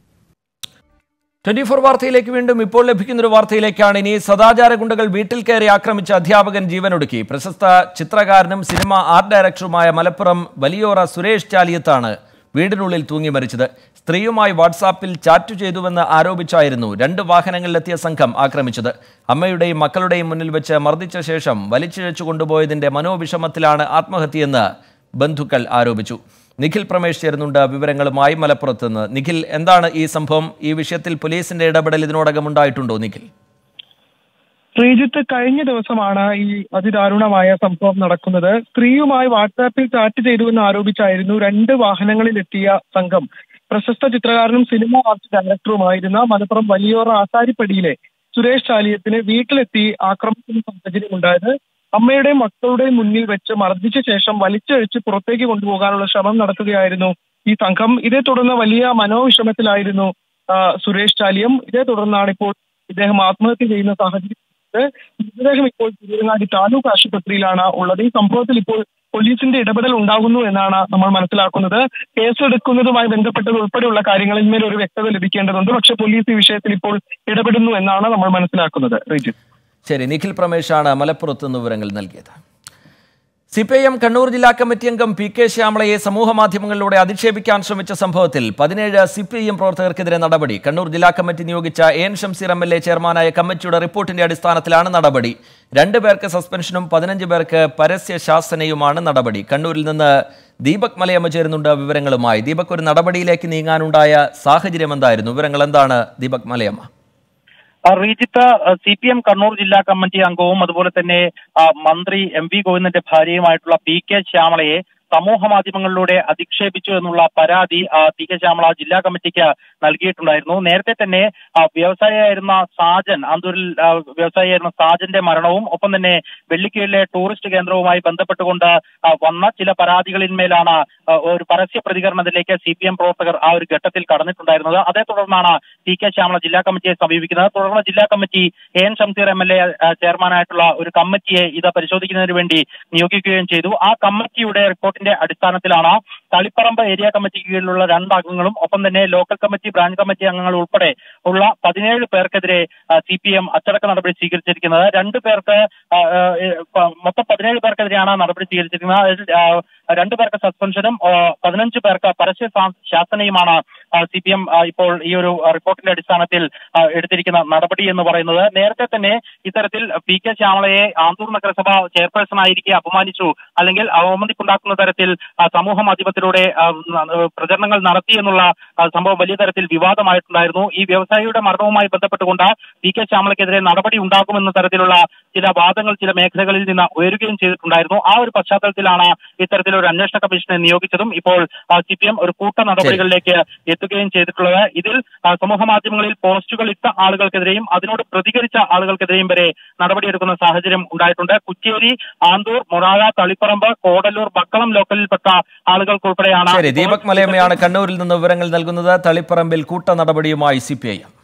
ട്വന്റി ഫോർ വാർത്തയിലേക്ക് വീണ്ടും ഇപ്പോൾ ലഭിക്കുന്ന ഒരു വാർത്തയിലേക്കാണ് ഇനി സദാചാര ഗുണ്ടകൾ വീട്ടിൽ കയറി ആക്രമിച്ച അധ്യാപകൻ ജീവനൊടുക്കി പ്രശസ്ത ചിത്രകാരനും സിനിമ ആർട്ട് ഡയറക്ടറുമായ മലപ്പുറം വലിയോറ സുരേഷ് ചാലിയത്താണ് വീടിനുള്ളിൽ തൂങ്ങി മരിച്ചത് സ്ത്രീയുമായി വാട്സാപ്പിൽ ചാറ്റ് ചെയ്തുവെന്ന് ആരോപിച്ചായിരുന്നു രണ്ട് വാഹനങ്ങളിലെത്തിയ സംഘം ആക്രമിച്ചത് അമ്മയുടെയും മക്കളുടെയും മുന്നിൽ വെച്ച് മർദ്ദിച്ച ശേഷം വലിച്ചിഴച്ചു കൊണ്ടുപോയതിന്റെ മനോവിഷമത്തിലാണ് ആത്മഹത്യയെന്ന് ബന്ധുക്കൾ ആരോപിച്ചു നിഖിൽ പ്രമേഷ് ചേരുന്നുണ്ട് വിവരങ്ങളുമായി മലപ്പുറത്ത് നിന്ന് നിഖിൽ എന്താണ് ഈ സംഭവം ഈ വിഷയത്തിൽ പോലീസിന്റെ ഇടപെടൽ ഇതിനോടകം ഉണ്ടായിട്ടുണ്ടോ നിഖിൽ ശ്രീജിത്ത് കഴിഞ്ഞ ദിവസമാണ് ഈ അതിദാരുണമായ സംഭവം നടക്കുന്നത് സ്ത്രീയുമായി വാട്സാപ്പിൽ ചാറ്റ് ചെയ്തുവെന്ന് ആരോപിച്ചായിരുന്നു രണ്ട് വാഹനങ്ങളിലെത്തിയ സംഘം പ്രശസ്ത ചിത്രകാരനും സിനിമ ആർട്ട് ഡയറക്ടറുമായിരുന്ന മലപ്പുറം വലിയോറ ആസാരിപ്പടിയിലെ സുരേഷ് ചാലിയത്തിന് വീട്ടിലെത്തി ആക്രമിക്കുന്ന സാഹചര്യം ഉണ്ടായത് അമ്മയുടെയും മക്കളുടെയും മുന്നിൽ വെച്ച് മർദ്ദിച്ച ശേഷം വലിച്ചഴിച്ച് പുറത്തേക്ക് കൊണ്ടുപോകാനുള്ള ശ്രമം നടത്തുകയായിരുന്നു ഈ സംഘം ഇതേ തുടർന്ന് വലിയ മനോവിഷമത്തിലായിരുന്നു ആ, സുരേഷ് ചാലിയം ഇതേ തുടർന്നാണ് ഇപ്പോൾ ഇദ്ദേഹം ആത്മഹത്യ ചെയ്യുന്ന സാഹചര്യം മൃതദേഹം ഇപ്പോൾ തിരുവനങ്ങാടി താലൂക്ക് ആശുപത്രിയിലാണ് ഉള്ളത് ഈ സംഭവത്തിൽ ഇപ്പോൾ പോലീസിന്റെ ഇടപെടൽ ഉണ്ടാകുന്നു എന്നാണ് നമ്മൾ മനസ്സിലാക്കുന്നത് കേസെടുക്കുന്നതുമായി ബന്ധപ്പെട്ടത് ഉൾപ്പെടെയുള്ള കാര്യങ്ങളിൽ മേൽ ഒരു വ്യക്തത ലഭിക്കേണ്ടതുണ്ട് പക്ഷേ പോലീസ് ഈ വിഷയത്തിൽ ഇപ്പോൾ ഇടപെടുന്നു എന്നാണ് നമ്മൾ മനസ്സിലാക്കുന്നത് റിജിത്ത് ശരി നിഖിൽ പ്രമേഷാണ് മലപ്പുറത്ത് നിന്ന് വിവരങ്ങൾ നൽകിയത് C P I M Kannur ജില്ലാ കമ്മിറ്റി അംഗം പി കെ ശ്യാമളയെ സമൂഹ മാധ്യമങ്ങളിലൂടെ അധിക്ഷേപിക്കാൻ ശ്രമിച്ച സംഭവത്തിൽ പതിനേഴ് സി പി ഐ എം പ്രവർത്തകർക്കെതിരെ നടപടി കണ്ണൂർ ജില്ലാ കമ്മിറ്റി നിയോഗിച്ച A N Shamseer M L A ചെയർമാനായ കമ്മിറ്റിയുടെ റിപ്പോർട്ടിന്റെ അടിസ്ഥാനത്തിലാണ് നടപടി രണ്ട് പേർക്ക് സസ്പെൻഷനും പതിനഞ്ച് പേർക്ക് പരസ്യ ശാസനയുമാണ് നടപടി കണ്ണൂരിൽ നിന്ന് ദീപക് മലയമ്മ ചേരുന്നുണ്ട് വിവരങ്ങളുമായി ദീപക് ഒരു നടപടിയിലേക്ക് നീങ്ങാനുണ്ടായ സാഹചര്യം എന്തായിരുന്നു വിവരങ്ങൾ എന്താണ് ദീപക് മലയമ്മ ആ, Rejith C P M Kannur ജില്ലാ കമ്മിറ്റി അംഗവും അതുപോലെ തന്നെ ആ, മന്ത്രി എം വി ഗോവിന്ദന്റെ ഭാര്യയുമായിട്ടുള്ള പി കെ ശ്യാമളയെ സമൂഹ മാധ്യമങ്ങളിലൂടെ അധിക്ഷേപിച്ചു എന്നുള്ള പരാതി ആ, പി കെ ശ്യാമള ജില്ലാ കമ്മിറ്റിക്ക് നൽകിയിട്ടുണ്ടായിരുന്നു നേരത്തെ തന്നെ ആ, വ്യവസായിയായിരുന്ന സാജൻ ആന്തൂരിൽ ആ, വ്യവസായിയായിരുന്ന സാജന്റെ മരണവും ഒപ്പം തന്നെ വെള്ളിക്കീഴിലെ ടൂറിസ്റ്റ് കേന്ദ്രവുമായി ബന്ധപ്പെട്ടുകൊണ്ട് ആ, വന്ന ചില പരാതികളിന്മേലാണ് ആ, ഒരു പരസ്യ പ്രതികരണത്തിലേക്ക് സി പി എം പ്രവർത്തകർ ആ ഒരു ഘട്ടത്തിൽ കടന്നിട്ടുണ്ടായിരുന്നത് അതേ തുടർന്നാണ് പി കെ ശ്യാമള ജില്ലാ കമ്മിറ്റിയെ സമീപിക്കുന്നത് തുടർന്ന് ജില്ലാ committee A N Shamseer M L A ചെയർമാനായിട്ടുള്ള ഒരു കമ്മിറ്റിയെ ഇത് പരിശോധിക്കുന്നതിന് വേണ്ടി നിയോഗിക്കുകയും ചെയ്തു ആ കമ്മിറ്റിയുടെ റിപ്പോർട്ടിന്റെ അടിസ്ഥാനത്തിലാണ് തളിപ്പറമ്പ് ഏരിയ കമ്മിറ്റിക്ക് കീഴിലുള്ള രണ്ട് അംഗങ്ങളും ഒപ്പം തന്നെ ലോക്കൽ കമ്മിറ്റി ബ്രാഞ്ച് കമ്മിറ്റി അംഗങ്ങൾ ഉൾപ്പെടെ ഉള്ള പതിനേഴ് പേർക്കെതിരെ സി പി എം അച്ചടക്ക നടപടി സ്വീകരിച്ചിരിക്കുന്നത് രണ്ട് പേർക്ക് ആ, ആ, ഏ, പ- മൊത്തം പതിനേഴ് പേർക്കെതിരെയാണ് നടപടി സ്വീകരിച്ചിരിക്കുന്നത് അതിൽ ആ, രണ്ട് പേർക്ക് സസ്പെൻഷനും ആ, പതിനഞ്ച് പേർക്ക് പരസ്യ ശാ- ശാസനയുമാണ് സി പി എം ഇപ്പോൾ ഈ ഒരു റിപ്പോർട്ടിന്റെ അടിസ്ഥാനത്തിൽ ആ, എടുത്തിരിക്കുന്ന നടപടി എന്ന് പറയുന്നത് നേരത്തെ തന്നെ ഇത്തരത്തിൽ പി കെ ശ്യാമളയെ ആന്തൂർ നഗരസഭ ചെയർപേഴ്സൺ ആയിരിക്കെ അപമാനിച്ചു അല്ലെങ്കിൽ അവമതിപ്പുണ്ടാക്കുന്ന തരത്തിൽ ആ, സമൂഹ മാധ്യമത്തിലൂടെ ആ, ന- പ്രചരണങ്ങൾ നടത്തി എന്നുള്ള ആ, സംഭവം വലിയ തരത്തിൽ വിവാദമായിട്ടുണ്ടായിരുന്നു ഈ വ്യവസായിയുടെ മരണവുമായി ബന്ധപ്പെട്ടുകൊണ്ട് പി കെ ശ്യാമളയ്ക്കെതിരെ നടപടി ഉണ്ടാകുമെന്ന തരത്തിലുള്ള ചില വാദങ്ങൾ ചില മേഖലകളിൽ നിന്ന് ഉയരുകയും ചെയ്തിട്ടുണ്ടായിരുന്നു ആ ഒരു പശ്ചാത്തലത്തിലാണ് ഇത്തരത്തിലൊരു അന്വേഷണ കമ്മീഷനെ നിയോഗിച്ചതും ഇപ്പോൾ സി പി എം ഒരു കൂട്ട നടപടികളിലേക്ക് എത്തുകയും ചെയ്തിട്ടുള്ളത് ഇതിൽ ആ, സമൂഹ മാധ്യമങ്ങളിൽ പോസ്റ്റുകൾ ഇട്ട ആളുകൾക്കെതിരെയും അതിനോട് പ്രതികരിച്ച ആളുകൾക്കെതിരെയും വരെ നടപടിയെടുക്കുന്ന സാഹചര്യം ഉണ്ടായിട്ടുണ്ട് കുച്ചേരി ആന്തൂർ മൊറാഴ തളിപ്പറമ്പ് കോടല്ലൂർ ബക്കളം ലോക്കലിൽപ്പെട്ട ആളുകൾക്കുൾപ്പെടെയാണ് ശരി ദീപക് മലയമ്മയാണ് കണ്ണൂരിൽ നിന്ന് വിവരങ്ങൾ നൽകുന്നത് തളിപ്പറമ്പിൽ കൂട്ട നടപടിയുമായി സി പി ഐ എം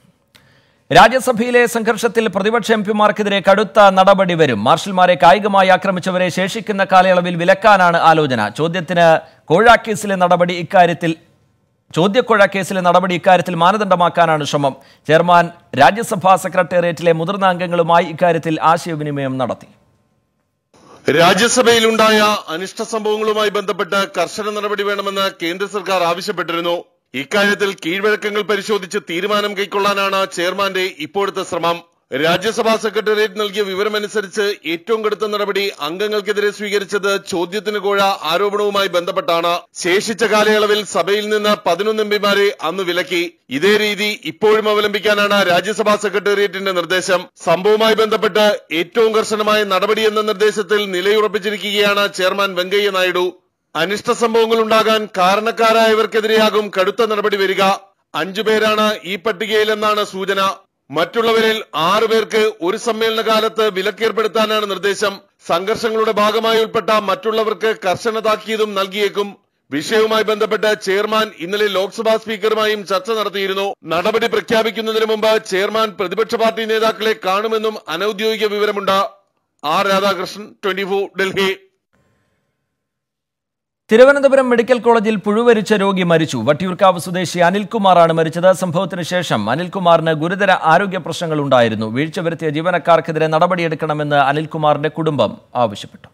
രാജ്യസഭയിലെ സംഘർഷത്തിൽ പ്രതിപക്ഷ എംപിമാർക്കെതിരെ കടുത്ത നടപടി വരും മാർഷൽമാരെ കായികമായി ആക്രമിച്ചവരെ ശേഷിക്കുന്ന കാലയളവിൽ വിലക്കാനാണ് ആലോചന ചോദ്യത്തിന് കോഴ കേസിലെ നടപടി ഇക്കാര്യത്തിൽ ചോദ്യക്കൊഴ കേസിലെ നടപടി ഇക്കാര്യത്തിൽ മാനദണ്ഡമാക്കാനാണ് ശ്രമം ചെയർമാൻ രാജ്യസഭാ സെക്രട്ടേറിയറ്റിലെ മുതിർന്ന അംഗങ്ങളുമായി ഇക്കാര്യത്തിൽ ആശയവിനിമയം നടത്തി രാജ്യസഭയിലുണ്ടായ അനിഷ്ട സംഭവങ്ങളുമായി ബന്ധപ്പെട്ട് കർശന നടപടി വേണമെന്ന് കേന്ദ്ര സർക്കാർ ആവശ്യപ്പെട്ടിരുന്നു ഇക്കാര്യത്തിൽ കീഴ്വഴക്കങ്ങൾ പരിശോധിച്ച് തീരുമാനം കൈക്കൊള്ളാനാണ് ചെയർമാന്റെ ഇപ്പോഴത്തെ ശ്രമം രാജ്യസഭാ സെക്രട്ടേറിയറ്റ് നൽകിയ വിവരമനുസരിച്ച് ഏറ്റവും കടുത്ത നടപടി അംഗങ്ങൾക്കെതിരെ സ്വീകരിച്ചത് ചോദ്യത്തിന് കോഴ ആരോപണവുമായി ബന്ധപ്പെട്ടാണ് ശേഷിച്ച കാലയളവിൽ സഭയിൽ നിന്ന് പതിനൊന്ന് എംപിമാരെ അന്ന് വിലക്കി ഇതേ രീതി ഇപ്പോഴും അവലംബിക്കാനാണ് രാജ്യസഭാ സെക്രട്ടേറിയറ്റിന്റെ നിർദ്ദേശം സംഭവവുമായി ബന്ധപ്പെട്ട് ഏറ്റവും കർശനമായ നടപടി എന്ന നിർദ്ദേശത്തിൽ നിലയുറപ്പിച്ചിരിക്കുകയാണ് ചെയർമാൻ വെങ്കയ്യ നായിഡു അനിഷ്ട സംഭവങ്ങൾ ഉണ്ടാകാൻ കാരണക്കാരായവർക്കെതിരെയാകും കടുത്ത നടപടി വരിക അഞ്ചുപേരാണ് ഈ പട്ടികയിലെന്നാണ് സൂചന മറ്റുള്ളവരിൽ ആറു പേർക്ക് ഒരു സമ്മേളന കാലത്ത് വിലക്കേർപ്പെടുത്താനാണ് നിർദ്ദേശം സംഘർഷങ്ങളുടെ ഭാഗമായി ഉൾപ്പെട്ട മറ്റുള്ളവർക്ക് കർശന താക്കീതും നൽകിയേക്കും വിഷയവുമായി ബന്ധപ്പെട്ട് ചെയർമാൻ ഇന്നലെ ലോക്സഭാ സ്പീക്കറുമായും ചർച്ച നടത്തിയിരുന്നു നടപടി പ്രഖ്യാപിക്കുന്നതിന് മുമ്പ് ചെയർമാൻ പ്രതിപക്ഷ പാർട്ടി നേതാക്കളെ കാണുമെന്നും അനൌദ്യോഗിക വിവരമുണ്ട് R Radhakrishnan twenty Delhi Thiruvananthapuram medical കോളേജിൽ പുഴുവരിച്ച രോഗി മരിച്ചു വട്ടിയൂർക്കാവ് സ്വദേശി അനിൽകുമാറാണ് മരിച്ചത് സംഭവത്തിന് ശേഷം അനിൽകുമാറിന് ഗുരുതര ആരോഗ്യ പ്രശ്നങ്ങൾ ഉണ്ടായിരുന്നു വീഴ്ച വരുത്തിയ ജീവനക്കാർക്കെതിരെ നടപടിയെടുക്കണമെന്ന് അനിൽകുമാറിന്റെ കുടുംബം ആവശ്യപ്പെട്ടു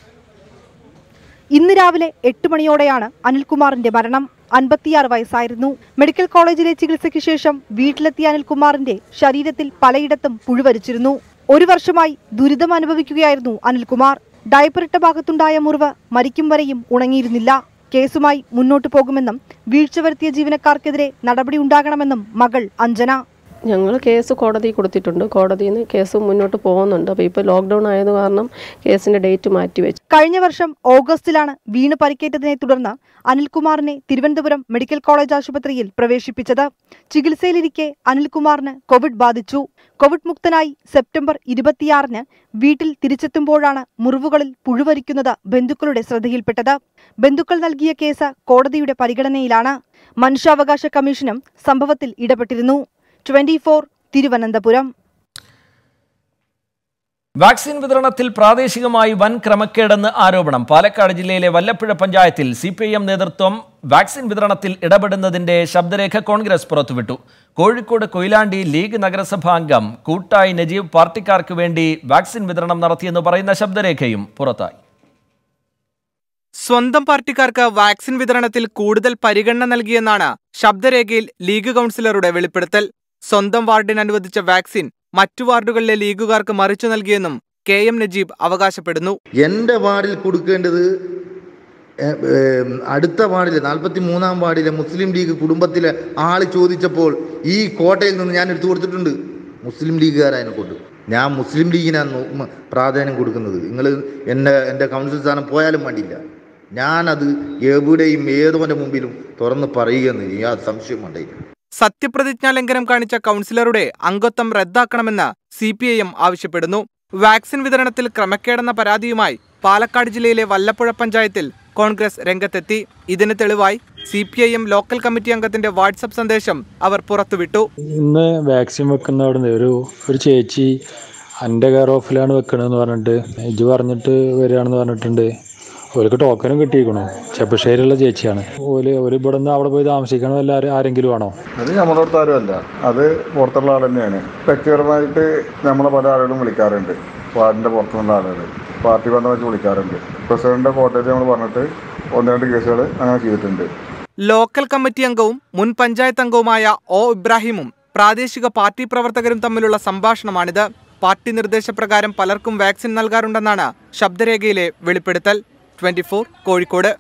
ഇന്ന് രാവിലെ എട്ട് മണിയോടെയാണ് അനിൽകുമാറിന്റെ മരണം അൻപത്തിയാറ് വയസ്സായിരുന്നു മെഡിക്കൽ കോളേജിലെ ചികിത്സയ്ക്ക് ശേഷം വീട്ടിലെത്തിയ അനിൽകുമാറിന്റെ ശരീരത്തിൽ പലയിടത്തും പുഴുവരിച്ചിരുന്നു ഒരു വർഷമായി ദുരിതം അനുഭവിക്കുകയായിരുന്നു അനിൽകുമാർ ഡയപ്പറിട്ട ഭാഗത്തുണ്ടായ മുറിവ് മരിക്കും വരെയും ഉണങ്ങിയിരുന്നില്ല കേസുമായി മുന്നോട്ടു പോകുമെന്നും വീഴ്ച വരുത്തിയ ജീവനക്കാർക്കെതിരെ നടപടി ഉണ്ടാകണമെന്നും മകൾ അഞ്ജന ഞങ്ങൾ കേസ് കോടതി കൊടുത്തിട്ടുണ്ട് കോടതിയിൽ നിന്ന് കേസ് മുന്നോട്ട് പോകുന്നുണ്ട് അപ്പോൾ ഇപ്പോൾ ലോക്ക്ഡൗൺ ആയത് കാരണം കേസിൻ്റെ ഡേറ്റ് മാറ്റിവെച്ചു കഴിഞ്ഞ വർഷം ഓഗസ്റ്റിലാണ് വീണ് പരിക്കേറ്റതിനെ തുടർന്ന് അനിൽകുമാറിനെ തിരുവനന്തപുരം മെഡിക്കൽ കോളേജ് ആശുപത്രിയിൽ പ്രവേശിപ്പിച്ചത് ചികിത്സയിലിരിക്കെ അനിൽകുമാറിന് കോവിഡ് ബാധിച്ചു കോവിഡ് മുക്തനായി സെപ്റ്റംബർ ഇരുപത്തിയാറിന് വീട്ടിൽ തിരിച്ചെത്തുമ്പോഴാണ് മുറിവുകളിൽ പുഴുവരിക്കുന്നത് ബന്ധുക്കളുടെ ശ്രദ്ധയിൽപ്പെട്ടത് ബന്ധുക്കൾ നൽകിയ കേസ് കോടതിയുടെ പരിഗണനയിലാണ് മനുഷ്യാവകാശ കമ്മീഷനും സംഭവത്തിൽ ഇടപെട്ടിരുന്നു ട്വന്റി തിരുവനന്തപുരം വാക്സിൻ വിതരണത്തിൽ പ്രാദേശികമായി വൻ ക്രമക്കേടെന്ന് ആരോപണം പാലക്കാട് ജില്ലയിലെ വല്ലപ്പുഴ പഞ്ചായത്തിൽ സി പി ഐ എം നേതൃത്വം വാക്സിൻ വിതരണത്തിൽ ഇടപെടുന്നതിന്റെ ശബ്ദരേഖ കോൺഗ്രസ് പുറത്തുവിട്ടു കോഴിക്കോട് കൊയിലാണ്ടി ലീഗ് നഗരസഭാ അംഗം കൂട്ടായി നജീബ് പാർട്ടിക്കാർക്ക് വേണ്ടി വാക്സിൻ വിതരണം നടത്തിയെന്ന് പറയുന്ന ശബ്ദരേഖയും പുറത്തായി സ്വന്തം പാർട്ടിക്കാർക്ക് വാക്സിൻ വിതരണത്തിൽ കൂടുതൽ പരിഗണന നൽകിയെന്നാണ് ശബ്ദരേഖയിൽ ലീഗ് കൗൺസിലറുടെ വെളിപ്പെടുത്തൽ സ്വന്തം വാർഡിന് അനുവദിച്ച വാക്സിൻ മറ്റു വാർഡുകളിലെ ലീഗുകാർക്ക് മറിച്ചു നൽകിയെന്നും കെ എം നജീബ് അവകാശപ്പെടുന്നു എൻ്റെ വാർഡിൽ കൊടുക്കേണ്ടത് ഏ, ഏ, അടുത്ത വാർഡിലെ നാൽപ്പത്തി മൂന്നാം വാർഡിലെ മുസ്ലിം ലീഗ് കുടുംബത്തിലെ ആൾ ചോദിച്ചപ്പോൾ ഈ കോട്ടയിൽ നിന്ന് ഞാൻ എടുത്തു കൊടുത്തിട്ടുണ്ട് മുസ്ലിം ലീഗുകാരതിനെ കൊണ്ട് ഞാൻ മുസ്ലിം ലീഗിനാണ് നോ- മ- പ്രാധാന്യം കൊടുക്കുന്നത് നിങ്ങൾ എൻ്റെ എൻ്റെ കൗൺസിൽ സ്ഥാനം പോയാലും വേണ്ടിയില്ല ഞാനത് എവിടെയും ഏതോൻ്റെ മുമ്പിലും തുറന്ന് പറയുകയെന്ന് യാതൊരു സംശയം വേണ്ടിയില്ല സത്യപ്രതിജ്ഞാ ലംഘനം കാണിച്ച കൗൺസിലറുടെ അംഗത്വം റദ്ദാക്കണമെന്ന് സി പി ഐ എം ആവശ്യപ്പെടുന്നു വാക്സിൻ വിതരണത്തിൽ ക്രമക്കേടെന്ന പരാതിയുമായി പാലക്കാട് ജില്ലയിലെ വല്ലപ്പുഴ പഞ്ചായത്തിൽ കോൺഗ്രസ് രംഗത്തെത്തി ഇതിന് തെളിവായി C P I M local committee അംഗത്തിന്റെ വാട്സപ്പ് സന്ദേശം അവർ പുറത്തുവിട്ടു ഇന്ന് വാക്സിൻ വെക്കുന്ന അവിടുന്ന് ഒരു ഒരു ചേച്ചി എൻ്റെ കെയർ ഓഫിലാണ് വെക്കണമെന്ന് പറഞ്ഞിട്ട് ഇജ് പറഞ്ഞിട്ട് വരികയാണെന്ന് പറഞ്ഞിട്ടുണ്ട് ഓർക്ക് ടോക്കനും കിട്ടിയിരിക്കണോ ചെപ്പശ്ശേരിയുള്ള ചേച്ചിയാണ് ഓല് ഒരു ഇവിടെ നിന്ന് അവിടെ പോയി താമസിക്കണോ എല്ലാവരും ആരെങ്കിലും ആണോ അത് നമ്മുടെ അടുത്ത് ആരുമല്ല അത് പുറത്തുള്ള ആൾ തന്നെയാണ് വ്യക്തിപരമായിട്ട് നമ്മളെ പല ആളുകളും വിളിക്കാറുണ്ട് വാർഡിൻ്റെ പുറത്തുനിന്നുള്ള ആളുകൾ പാർട്ടി ബന്ധം വെച്ച് വിളിക്കാറുണ്ട് പ്രസിഡന്റിന്റെ കോട്ടയത്ത് നമ്മൾ പറഞ്ഞിട്ട് ഒന്ന് രണ്ട് കേസുകൾ അങ്ങനെ ചെയ്തിട്ടുണ്ട് ലോക്കൽ കമ്മിറ്റി അംഗവും മുൻ പഞ്ചായത്ത് അംഗവുമായ ഒ ഇബ്രാഹിമും പ്രാദേശിക പാർട്ടി പ്രവർത്തകരും തമ്മിലുള്ള സംഭാഷണമാണിത് പാർട്ടി നിർദ്ദേശപ്രകാരം പലർക്കും വാക്സിൻ നൽകാറുണ്ടെന്നാണ് ശബ്ദരേഖയിലെ വെളിപ്പെടുത്തൽ ട്വന്റി കോഴിക്കോട്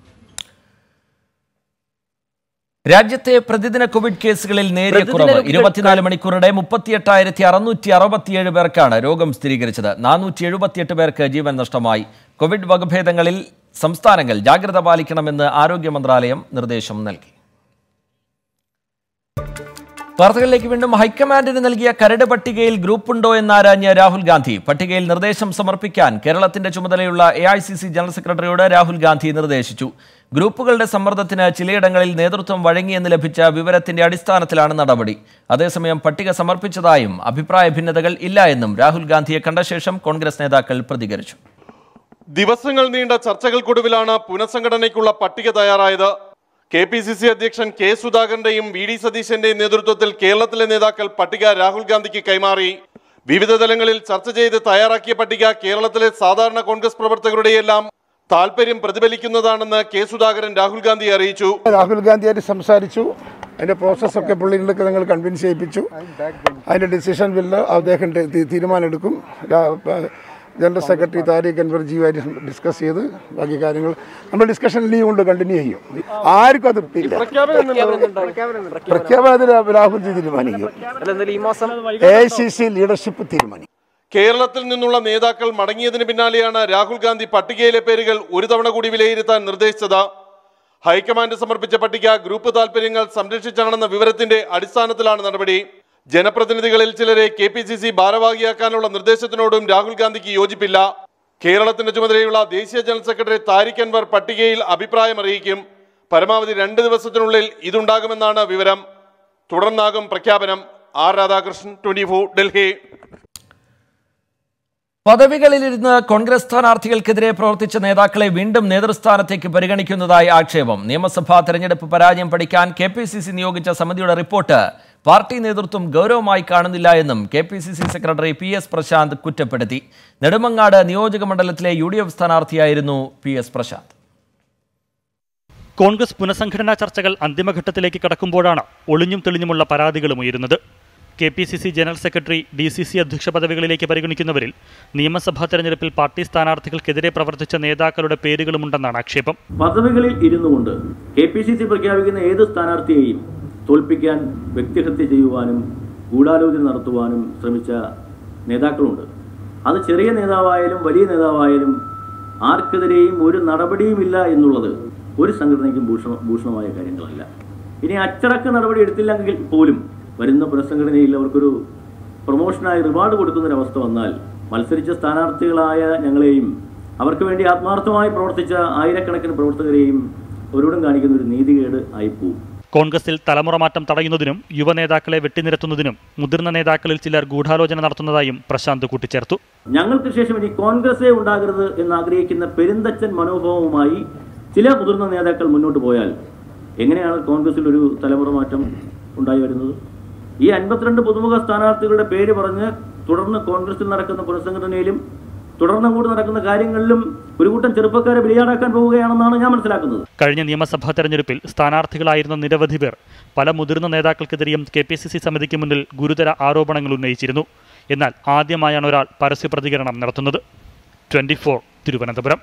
രാജ്യത്തെ പ്രതിദിന കോവിഡ് കേസുകളിൽ നേരിയ പ്രതിദിന കുറവ് രോഗികൾ ഇരുപത്തിനാല് മണിക്കൂറിടെ മുപ്പത്തിയെട്ടായിരത്തി അറുന്നൂറ്റി അറുപത്തിയേഴ് പേർക്കാണ് രോഗം സ്ഥിരീകരിച്ചത് നാനൂറ്റി എഴുപത്തിയെട്ട് പേർക്ക് ജീവൻ നഷ്ടമായി കോവിഡ് വകഭേദങ്ങളിൽ സംസ്ഥാനങ്ങൾ ജാഗ്രത പാലിക്കണമെന്ന് ആരോഗ്യ മന്ത്രാലയം നിർദ്ദേശം നൽകി വാർത്തകളിലേക്ക് വീണ്ടും ഹൈക്കമാൻഡിന് നൽകിയ കരട് പട്ടികയിൽ ഗ്രൂപ്പുണ്ടോ എന്നാരാഞ്ഞ് രാഹുൽ ഗാന്ധി പട്ടികയിൽ നിർദ്ദേശം സമർപ്പിക്കാൻ കേരളത്തിന്റെ ചുമതലയുള്ള A I C C general സെക്രട്ടറിയോട് രാഹുൽ ഗാന്ധി നിർദ്ദേശിച്ചു ഗ്രൂപ്പുകളുടെ സമ്മർദ്ദത്തിന് ചിലയിടങ്ങളിൽ നേതൃത്വം വഴങ്ങിയെന്ന് ലഭിച്ച വിവരത്തിന്റെ അടിസ്ഥാനത്തിലാണ് നടപടി അതേസമയം പട്ടിക സമർപ്പിച്ചതായും അഭിപ്രായ ഭിന്നതകൾ ഇല്ല എന്നും രാഹുൽ ഗാന്ധിയെ കണ്ട ശേഷം കോൺഗ്രസ് നേതാക്കൾ പ്രതികരിച്ചു ദിവസങ്ങൾ നീണ്ട ചർച്ചകൾക്കൊടുവിലാണ് പുനഃസംഘടനയ്ക്കുള്ള പട്ടിക തയ്യാറായത് കെ പി സി സി അധ്യക്ഷൻ കെ സുധാകരന്റെയും വി ഡി സതീശന്റെയും നേതൃത്വത്തിൽ കേരളത്തിലെ നേതാക്കൾ പട്ടിക രാഹുൽ ഗാന്ധിക്ക് കൈമാറി വിവിധ തലങ്ങളിൽ ചർച്ച ചെയ്ത് തയ്യാറാക്കിയ പട്ടിക കേരളത്തിലെ സാധാരണ കോൺഗ്രസ് പ്രവർത്തകരുടെയെല്ലാം താല്പര്യം പ്രതിഫലിക്കുന്നതാണെന്ന് കെ സുധാകരൻ രാഹുൽ ഗാന്ധിയെ അറിയിച്ചു രാഹുൽ ഗാന്ധിയായിട്ട് സംസാരിച്ചു അതിന്റെ പ്രോസസ്സൊക്കെ പുള്ളിയിലൊക്കെ ഞങ്ങൾ കൺവിൻസ് ചെയ്യിപ്പിച്ചു അതിന്റെ ഡിസിഷൻ ബില്ല് അദ്ദേഹം തി- തീരുമാനമെടുക്കും രാ- പ- ജനറൽ സെക്രട്ടറി താരിഖ് അൻവർ ജീവായിട്ട് ഡിസ്കസ് ചെയ്ത് ബാക്കി കാര്യങ്ങൾ നമ്മൾ ഡിസ്കഷൻ ലീവ് കൊണ്ട് കണ്ടിന്യൂ ചെയ്യും ആർക്കും അതൃപ്തിയില്ല പ്രഖ്യാപനം അത് രാ- രാഹുൽജി തീരുമാനിക്കും ഈ മാസം A I C C leadership തീരുമാനിക്കും കേരളത്തിൽ നിന്നുള്ള നേതാക്കൾ മടങ്ങിയതിന് പിന്നാലെയാണ് രാഹുൽ ഗാന്ധി പട്ടികയിലെ പേരുകൾ ഒരു തവണ കൂടി വിലയിരുത്താൻ നിർദ്ദേശിച്ചത് ഹൈക്കമാൻഡ് സമർപ്പിച്ച പട്ടിക ഗ്രൂപ്പ് താൽപര്യങ്ങൾ സംരക്ഷിച്ചാണെന്ന വിവരത്തിന്റെ അടിസ്ഥാനത്തിലാണ് നടപടി ജനപ്രതിനിധികളിൽ ചിലരെ കെ പി സി സി ഭാരവാഹിയാക്കാനുള്ള നിർദ്ദേശത്തിനോടും രാഹുൽ ഗാന്ധിക്ക് യോജിപ്പില്ല കേരളത്തിന്റെ ചുമതലയുള്ള ദേശീയ ജനറൽ സെക്രട്ടറി താരിഖ് അൻവർ പട്ടികയിൽ അഭിപ്രായം അറിയിക്കും പരമാവധി രണ്ട് ദിവസത്തിനുള്ളിൽ ഇതുണ്ടാകുമെന്നാണ് വിവരം തുടർന്നാകും പ്രഖ്യാപനം ആർ രാധാകൃഷ്ണൻ ട്വന്റി ഡൽഹി പദവികളിലിരുന്ന് കോൺഗ്രസ് സ്ഥാനാർത്ഥികൾക്കെതിരെ പ്രവർത്തിച്ച നേതാക്കളെ വീണ്ടും നേതൃസ്ഥാനത്തേക്ക് പരിഗണിക്കുന്നതായി ആക്ഷേപം നിയമസഭാ തെരഞ്ഞെടുപ്പ് പരാജയം പഠിക്കാൻ കെ പി സി സി നിയോഗിച്ച സമിതിയുടെ റിപ്പോർട്ട് പാർട്ടി നേതൃത്വം ഗൗരവമായി കാണുന്നില്ല എന്നും K P C C secretary P S Prashanth കുറ്റപ്പെടുത്തി നെടുമങ്ങാട് നിയോജക മണ്ഡലത്തിലെ യു ഡി എഫ് സ്ഥാനാർത്ഥിയായിരുന്നു പി എസ് പ്രശാന്ത് കോൺഗ്രസ് പുനഃസംഘടനാ ചർച്ചകൾ അന്തിമഘട്ടത്തിലേക്ക് കടക്കുമ്പോഴാണ് ഒളിഞ്ഞും തെളിഞ്ഞുമുള്ള പരാതികളും ഉയരുന്നത് K P C C general secretary D C C അധ്യക്ഷ പദവികളിലേക്ക് പരിഗണിക്കുന്നവരിൽ നിയമസഭാ തെരഞ്ഞെടുപ്പിൽ പാർട്ടി സ്ഥാനാർത്ഥികൾക്കെതിരെ പ്രവർത്തിച്ച നേതാക്കളുടെ പേരുകളുമുണ്ടെന്നാണ് ആക്ഷേപം പദവികളിൽ ഇരുന്നു കൊണ്ട് കെ പി സി സി പ്രഖ്യാപിക്കുന്ന ഏത് സ്ഥാനാർത്ഥിയെയും തോൽപ്പിക്കാൻ വ്യക്തിഹത്യ ചെയ്യുവാനും ഗൂഢാലോചന നടത്തുവാനും ശ്രമിച്ച നേതാക്കളുണ്ട് അത് ചെറിയ നേതാവായാലും വലിയ നേതാവായാലും ആർക്കെതിരെയും ഒരു നടപടിയുമില്ല എന്നുള്ളത് ഒരു സംഘടനയ്ക്കും ഭൂഷണ ഭൂഷണമായ കാര്യങ്ങളല്ല ഇനി അച്ചടക്ക നടപടി എടുത്തില്ലെങ്കിൽ പോലും വരുന്ന പുനഃസംഘടനയിൽ അവർക്കൊരു പ്രൊമോഷനായി റിവാർഡ് കൊടുക്കുന്നൊരവസ്ഥ വന്നാൽ മത്സരിച്ച സ്ഥാനാർത്ഥികളായ ഞങ്ങളെയും അവർക്ക് വേണ്ടി ആത്മാർത്ഥമായി പ്രവർത്തിച്ച ആയിരക്കണക്കിന് പ്രവർത്തകരെയും അവരോടും കാണിക്കുന്ന ഒരു നീതികേട് ആയിപ്പോവും കോൺഗ്രസിൽ തലമുറ മാറ്റം തടയുന്നതിനും യുവനേതാക്കളെ വെട്ടിനിരത്തുന്നതിനും മുതിർന്ന നേതാക്കളിൽ ചിലർ ഗൂഢാലോചന നടത്തുന്നതായും പ്രശാന്ത് കൂട്ടിച്ചേർത്തു ഞങ്ങൾക്ക് ശേഷം ഇനി കോൺഗ്രസേ ഉണ്ടാകരുത് എന്ന് ആഗ്രഹിക്കുന്ന പെരുന്തച്ചൻ മനോഭാവവുമായി ചില മുതിർന്ന നേതാക്കൾ മുന്നോട്ട് പോയാൽ എങ്ങനെയാണ് കോൺഗ്രസിൽ ഒരു തലമുറ മാറ്റം ഉണ്ടായി വരുന്നത് ഈ അൻപത്തിരണ്ട് പുതുമുഖ സ്ഥാനാർത്ഥികളുടെ പേര് പറഞ്ഞ് തുടർന്ന് കോൺഗ്രസിൽ നടക്കുന്ന പുനഃസംഘടനയിലും തുടർന്ന് അങ്ങോട്ട് നടക്കുന്ന കാര്യങ്ങളിലും ഒരു കൂട്ടം ചെറുപ്പക്കാരെ ബലിയാടാക്കാൻ പോവുകയാണെന്നാണ് ഞാൻ മനസ്സിലാക്കുന്നത് കഴിഞ്ഞ നിയമസഭാ തെരഞ്ഞെടുപ്പിൽ സ്ഥാനാർത്ഥികളായിരുന്ന നിരവധി പേർ പല മുതിർന്ന നേതാക്കൾക്കെതിരെയും കെ പി സി സി സമിതിക്ക് മുന്നിൽ ഗുരുതര ആരോപണങ്ങൾ ഉന്നയിച്ചിരുന്നു എന്നാൽ ആദ്യമായാണ് ഒരാൾ പരസ്യ പ്രതികരണം നടത്തുന്നത് ട്വന്റി തിരുവനന്തപുരം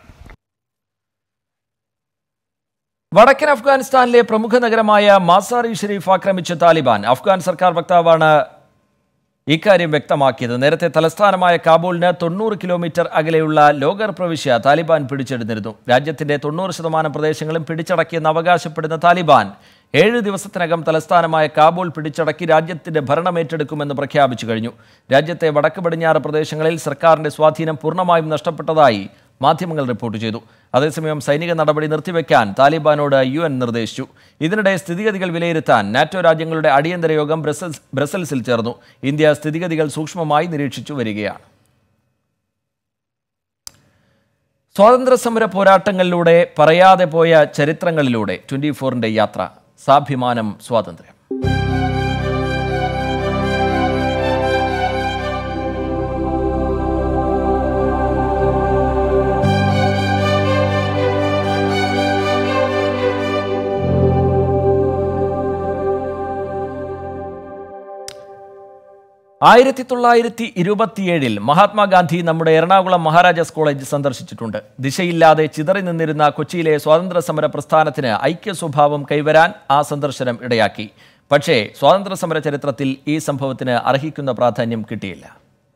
വടക്കൻ അഫ്ഗാനിസ്ഥാനിലെ പ്രമുഖ നഗരമായ മാസാറി ഷെരീഫ് ആക്രമിച്ച താലിബാൻ അഫ്ഗാൻ സർക്കാർ വക്താവാണ് ഇക്കാര്യം വ്യക്തമാക്കിയത് നേരത്തെ തലസ്ഥാനമായ കാബൂളിന് തൊണ്ണൂറ് കിലോമീറ്റർ അകലെയുള്ള ലോഗർ പ്രവിശ്യ താലിബാൻ പിടിച്ചെടുത്തിരുന്നു രാജ്യത്തിന്റെ തൊണ്ണൂറ് ശതമാനം പ്രദേശങ്ങളും പിടിച്ചടക്കിയെന്ന് അവകാശപ്പെടുന്ന താലിബാൻ ഏഴ് ദിവസത്തിനകം തലസ്ഥാനമായ കാബൂൾ പിടിച്ചടക്കി രാജ്യത്തിന്റെ ഭരണമേറ്റെടുക്കുമെന്ന് പ്രഖ്യാപിച്ചു കഴിഞ്ഞു രാജ്യത്തെ വടക്ക് പടിഞ്ഞാറ് പ്രദേശങ്ങളിൽ സർക്കാരിന്റെ സ്വാധീനം പൂർണ്ണമായും നഷ്ടപ്പെട്ടതായി മാധ്യമങ്ങൾ റിപ്പോർട്ട് ചെയ്തു അതേസമയം സൈനിക നടപടി നിർത്തിവെക്കാൻ താലിബാനോട് യു എൻ നിർദ്ദേശിച്ചു ഇതിനിടെ സ്ഥിതിഗതികൾ വിലയിരുത്താൻ നാറ്റോ രാജ്യങ്ങളുടെ അടിയന്തര യോഗം ബ്രസൽസ് ബ്രസൽസിൽ ചേർന്നു ഇന്ത്യ സ്ഥിതിഗതികൾ സൂക്ഷ്മമായി നിരീക്ഷിച്ചു വരികയാണ് സ്വാതന്ത്ര്യ സമര പോരാട്ടങ്ങളിലൂടെ പറയാതെ പോയ ചരിത്രങ്ങളിലൂടെ ട്വന്റി ഫോറിന്റെ യാത്ര സാഭിമാനം സ്വാതന്ത്ര്യം ആയിരത്തി തൊള്ളായിരത്തി ഇരുപത്തിയേഴിൽ മഹാത്മാഗാന്ധി നമ്മുടെ എറണാകുളം മഹാരാജാസ് കോളേജ് സന്ദർശിച്ചിട്ടുണ്ട് ദിശയില്ലാതെ ചിതറി നിന്നിരുന്ന കൊച്ചിയിലെ സ്വാതന്ത്ര്യ സമര പ്രസ്ഥാനത്തിന് ഐക്യ സ്വഭാവം കൈവരാൻ ആ സന്ദർശനം ഇടയാക്കി പക്ഷേ സ്വാതന്ത്ര്യ സമര ചരിത്രത്തിൽ ഈ സംഭവത്തിന് അർഹിക്കുന്ന പ്രാധാന്യം കിട്ടിയില്ല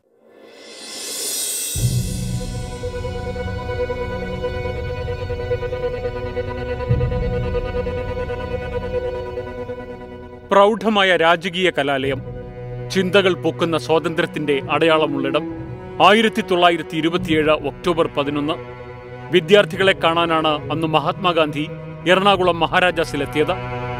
പ്രൗഢമായ രാജകീയ കലാലയം ചിന്തകൾ പൊക്കുന്ന സ്വാതന്ത്ര്യത്തിന്റെ അടയാളമുള്ളിടം ആയിരത്തി തൊള്ളായിരത്തി ഇരുപത്തിയേഴ് ഒക്ടോബർ പതിനൊന്ന് വിദ്യാർത്ഥികളെ കാണാനാണ് അന്ന് മഹാത്മാഗാന്ധി എറണാകുളം മഹാരാജാസിലെത്തിയത്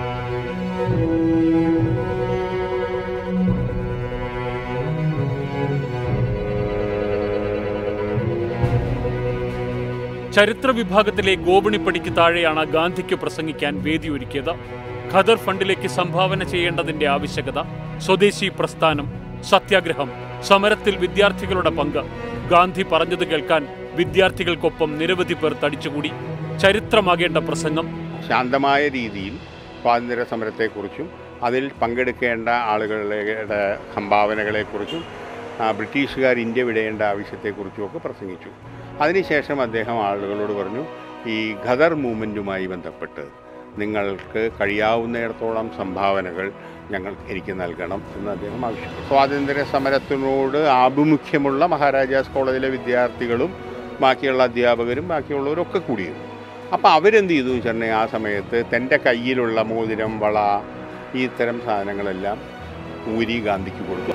ചരിത്ര വിഭാഗത്തിലെ ഗോപണിപ്പടിക്ക് താഴെയാണ് ഗാന്ധിക്ക് പ്രസംഗിക്കാൻ വേദിയൊരുക്കിയത് ഖദർ ഫണ്ടിലേക്ക് സംഭാവന ചെയ്യേണ്ടതിന്റെ ആവശ്യകത സ്വദേശി പ്രസ്ഥാനം സത്യാഗ്രഹം സമരത്തിൽ വിദ്യാർത്ഥികളുടെ പങ്ക് ഗാന്ധി പറഞ്ഞത് കേൾക്കാൻ വിദ്യാർത്ഥികൾക്കൊപ്പം നിരവധി പേർ തടിച്ചുകൂടി ചരിത്രമാകേണ്ട പ്രസംഗം ശാന്തമായ രീതിയിൽ സ്വാതന്ത്ര്യ സമരത്തെക്കുറിച്ചും അതിൽ പങ്കെടുക്കേണ്ട ആളുകളുടെ സംഭാവനകളെക്കുറിച്ചും ആ, ബ്രിട്ടീഷുകാർ ഇന്ത്യ വിടേണ്ട ആവശ്യത്തെക്കുറിച്ചുമൊക്കെ പ്രസംഗിച്ചു അതിനുശേഷം അദ്ദേഹം ആളുകളോട് പറഞ്ഞു ഈ ഖദർ മൂവ്മെൻറ്റുമായി ബന്ധപ്പെട്ട് നിങ്ങൾക്ക് കഴിയാവുന്നിടത്തോളം സംഭാവനകൾ ഞങ്ങൾ എനിക്ക് നൽകണം എന്ന് അദ്ദേഹം ആവശ്യപ്പെട്ടു സ്വാതന്ത്ര്യ സമരത്തിനോട് ആഭിമുഖ്യമുള്ള മഹാരാജാസ് കോളേജിലെ വിദ്യാർത്ഥികളും ബാക്കിയുള്ള അധ്യാപകരും ബാക്കിയുള്ളവരും ഒക്കെ കൂടിയിരുന്നു അപ്പോൾ അവരെന്ത് ചെയ്തു വെച്ചിട്ടുണ്ടെങ്കിൽ ആ സമയത്ത് തൻ്റെ കയ്യിലുള്ള മോതിരം വള ഈ ഇത്തരം സാധനങ്ങളെല്ലാം ഊരി ഗാന്ധിക്ക് കൊടുത്തു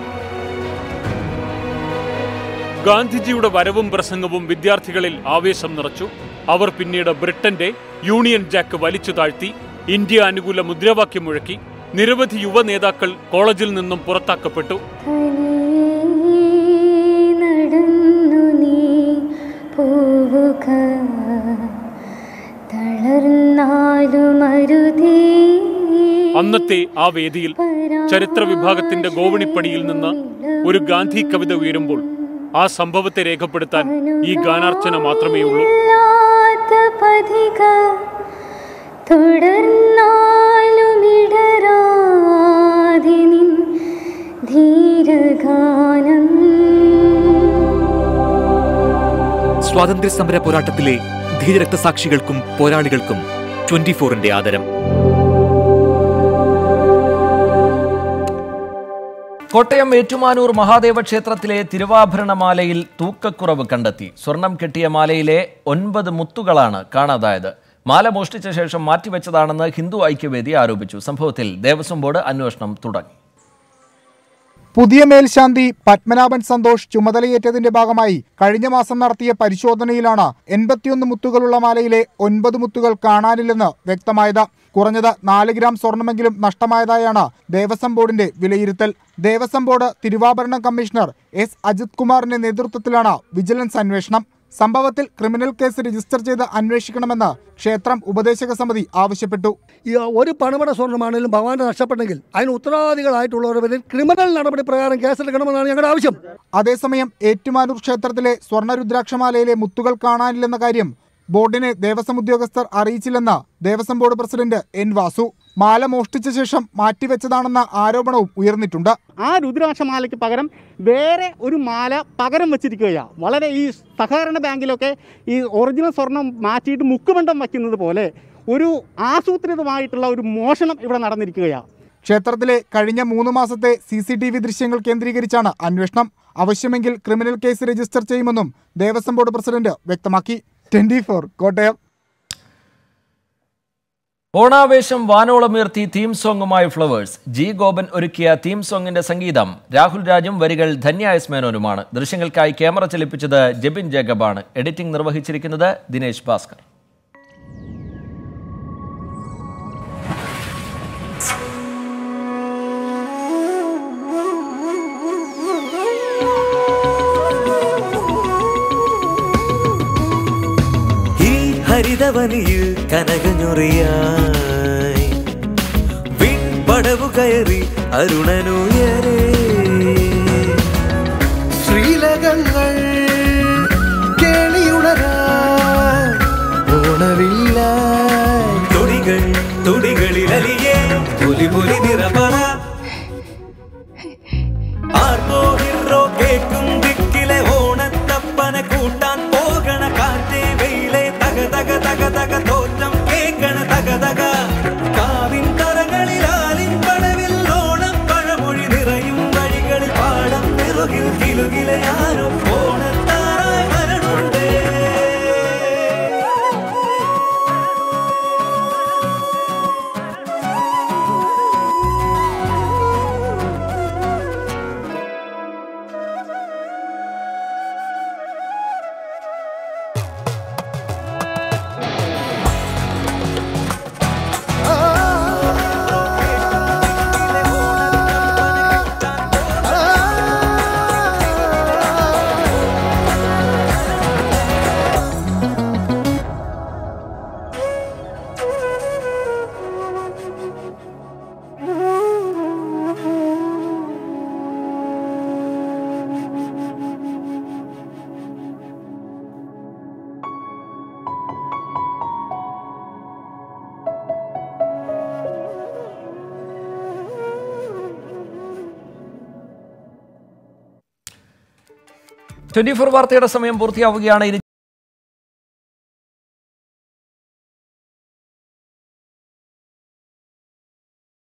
ഗാന്ധിജിയുടെ വരവും പ്രസംഗവും വിദ്യാർത്ഥികളിൽ ആവേശം നിറച്ചു അവർ പിന്നീട് ബ്രിട്ടന്റെ യൂണിയൻ ജാക്ക് വലിച്ചു താഴ്ത്തി ഇന്ത്യ അനുകൂല മുദ്രാവാക്യം മുഴക്കി നിരവധി യുവ നേതാക്കൾ കോളേജിൽ നിന്നും പുറത്താക്കപ്പെട്ടു നടന്നു നീ പോവുക തളർന്നാലും അരുതേ അന്നത്തെ ആ വേദിയിൽ ചരിത്ര വിഭാഗത്തിന്റെ ഗോവണിപ്പടിയിൽ നിന്ന് ഒരു ഗാന്ധി കവിത ഉയരുമ്പോൾ ആ സംഭവത്തെ രേഖപ്പെടുത്താൻ ഈ ഗാനാർച്ചന മാത്രമേ ഉള്ളൂ ഇല്ലാത്ത പഥിക തുടർന്നാലും ഇടരാതെ നിൻ ധീരഗാനം സ്വാതന്ത്ര്യ സമര പോരാട്ടത്തിലെ ധീരരക്തസാക്ഷികൾക്കും പോരാളികൾക്കും ട്വന്റി ഫോറിന്റെ ആദരം കോട്ടയം ഏറ്റുമാനൂർ മഹാദേവ ക്ഷേത്രത്തിലെ തിരുവാഭരണമാലയിൽ തൂക്കക്കുറവ് കണ്ടെത്തി സ്വർണം കെട്ടിയ മാലയിലെ ഒൻപത് മുത്തുകളാണ് കാണാതായത് മാല മോഷ്ടിച്ച ശേഷം മാറ്റിവെച്ചതാണെന്ന് ഹിന്ദു ഐക്യവേദി ആരോപിച്ചു സംഭവത്തിൽ ദേവസ്വം ബോർഡ് അന്വേഷണം തുടങ്ങി പുതിയ മേൽശാന്തി പത്മനാഭൻ സന്തോഷ് ചുമതലയേറ്റതിന്റെ ഭാഗമായി കഴിഞ്ഞ മാസം നടത്തിയ പരിശോധനയിലാണ് എൺപത്തിയൊന്ന് മുത്തുകളുള്ള മാലയിലെ ഒൻപത് മുത്തുകൾ കാണാനില്ലെന്ന് വ്യക്തമായത് കുറഞ്ഞത് നാല് ഗ്രാം സ്വർണമെങ്കിലും നഷ്ടമായതായാണ് ദേവസ്വം ബോർഡിന്റെ വിലയിരുത്തൽ Devaswom board Thiruvabharanam commissioner S Ajith കുമാറിന്റെ നേതൃത്വത്തിലാണ് വിജിലൻസ് അന്വേഷണം സംഭവത്തിൽ ക്രിമിനൽ കേസ് രജിസ്റ്റർ ചെയ്ത് അന്വേഷിക്കണമെന്ന് ക്ഷേത്രം ഉപദേശക സമിതി ആവശ്യപ്പെട്ടു ഈ ഒരു പണമട സ്വർണ്ണമാണെങ്കിലും ഭഗവാന്റെ നഷ്ടപ്പെട്ടെങ്കിൽ അതിന് ഉത്തരവാദികളായിട്ടുള്ളവരുടെ ക്രിമിനൽ നടപടി പ്രകാരം കേസെടുക്കണമെന്നാണ് ഞങ്ങളുടെ ആവശ്യം അതേസമയം ഏറ്റുമാനൂർ ക്ഷേത്രത്തിലെ സ്വർണ്ണരുദ്രാക്ഷമാലയിലെ മുത്തുകൾ കാണാനില്ലെന്ന കാര്യം ബോർഡിനെ ദേവസ്വം ഉദ്യോഗസ്ഥർ അറിയിച്ചില്ലെന്ന് Devaswom board president N Vasu മാല മോഷ്ടിച്ച ശേഷം മാറ്റിവെച്ചതാണെന്ന ആരോപണവും ഉയർന്നിട്ടുണ്ട് ആ രുദ്രാക്ഷമാലയ്ക്ക് പകരം വേറെ ഒരു മാല പകരം വെച്ചിരിക്കുകയാണ് വളരെ ഈ സഹകരണ ബാങ്കിലൊക്കെ ഈ ഒറിജിനൽ സ്വർണം മാറ്റിയിട്ട് മുക്കുമണ്ടം വയ്ക്കുന്നത് പോലെ ഒരു ആസൂത്രിതമായിട്ടുള്ള ഒരു മോഷണം ഇവിടെ നടന്നിരിക്കുകയാണ് ക്ഷേത്രത്തിലെ കഴിഞ്ഞ മൂന്ന് മാസത്തെ സി സി ടി വി ദൃശ്യങ്ങൾ കേന്ദ്രീകരിച്ചാണ് അന്വേഷണം ആവശ്യമെങ്കിൽ ക്രിമിനൽ കേസ് രജിസ്റ്റർ ചെയ്യുമെന്നും ദേവസ്വം ബോർഡ് പ്രസിഡന്റ് വ്യക്തമാക്കി ട്വന്റി ഫോർ കോട്ടയം ഓണാവേശം വാനോളമുയർത്തി തീം സോങ്ങുമായി ഫ്ലവേഴ്സ് ജി ഗോപൻ ഒരുക്കിയ തീം സോങ്ങിന്റെ സംഗീതം രാഹുൽ രാജും വരികൾ ധന്യ എസ് മേനോനുമാണ് ദൃശ്യങ്ങൾക്കായി ക്യാമറ ചലിപ്പിച്ചത് ജെബിൻ ജേക്കബാണ് എഡിറ്റിംഗ് നിർവഹിച്ചിരിക്കുന്നത് ദിനേശ് ഭാസ്കർ ഈ ഹരിതവനിയിൽ കനകഞ്ഞുറിയായി വിൺപടവു കയറി അരുണനുയരേ ശ്രീലകങ്ങൾ കേളിയുണരാ ഓണവില്ല തുടികൾ തുടികളിലലിയേ പുലി പുലി നിറപറ ആർപ്പോ ഹിറോ കേക്കും ദിക്കിലെ ഓണത്തപ്പന കൂട്ടാൻ പോകണ കാറ്റേ വെയിലെ തക തക തക തക തോറ്റം കേക്കണ തക തക കാവിൻ കരകളിൽ ആലിൻ പടവിൽ ഓണം പഴമൊഴി നിറയും വഴികളിൽ പാടം നിറുകിൽ കിലുകിലെ ആരോ ഓണത്ത ട്വന്റി ഫോർ വാർത്തയുടെ സമയം പൂർത്തിയാവുകയാണ് ഇനി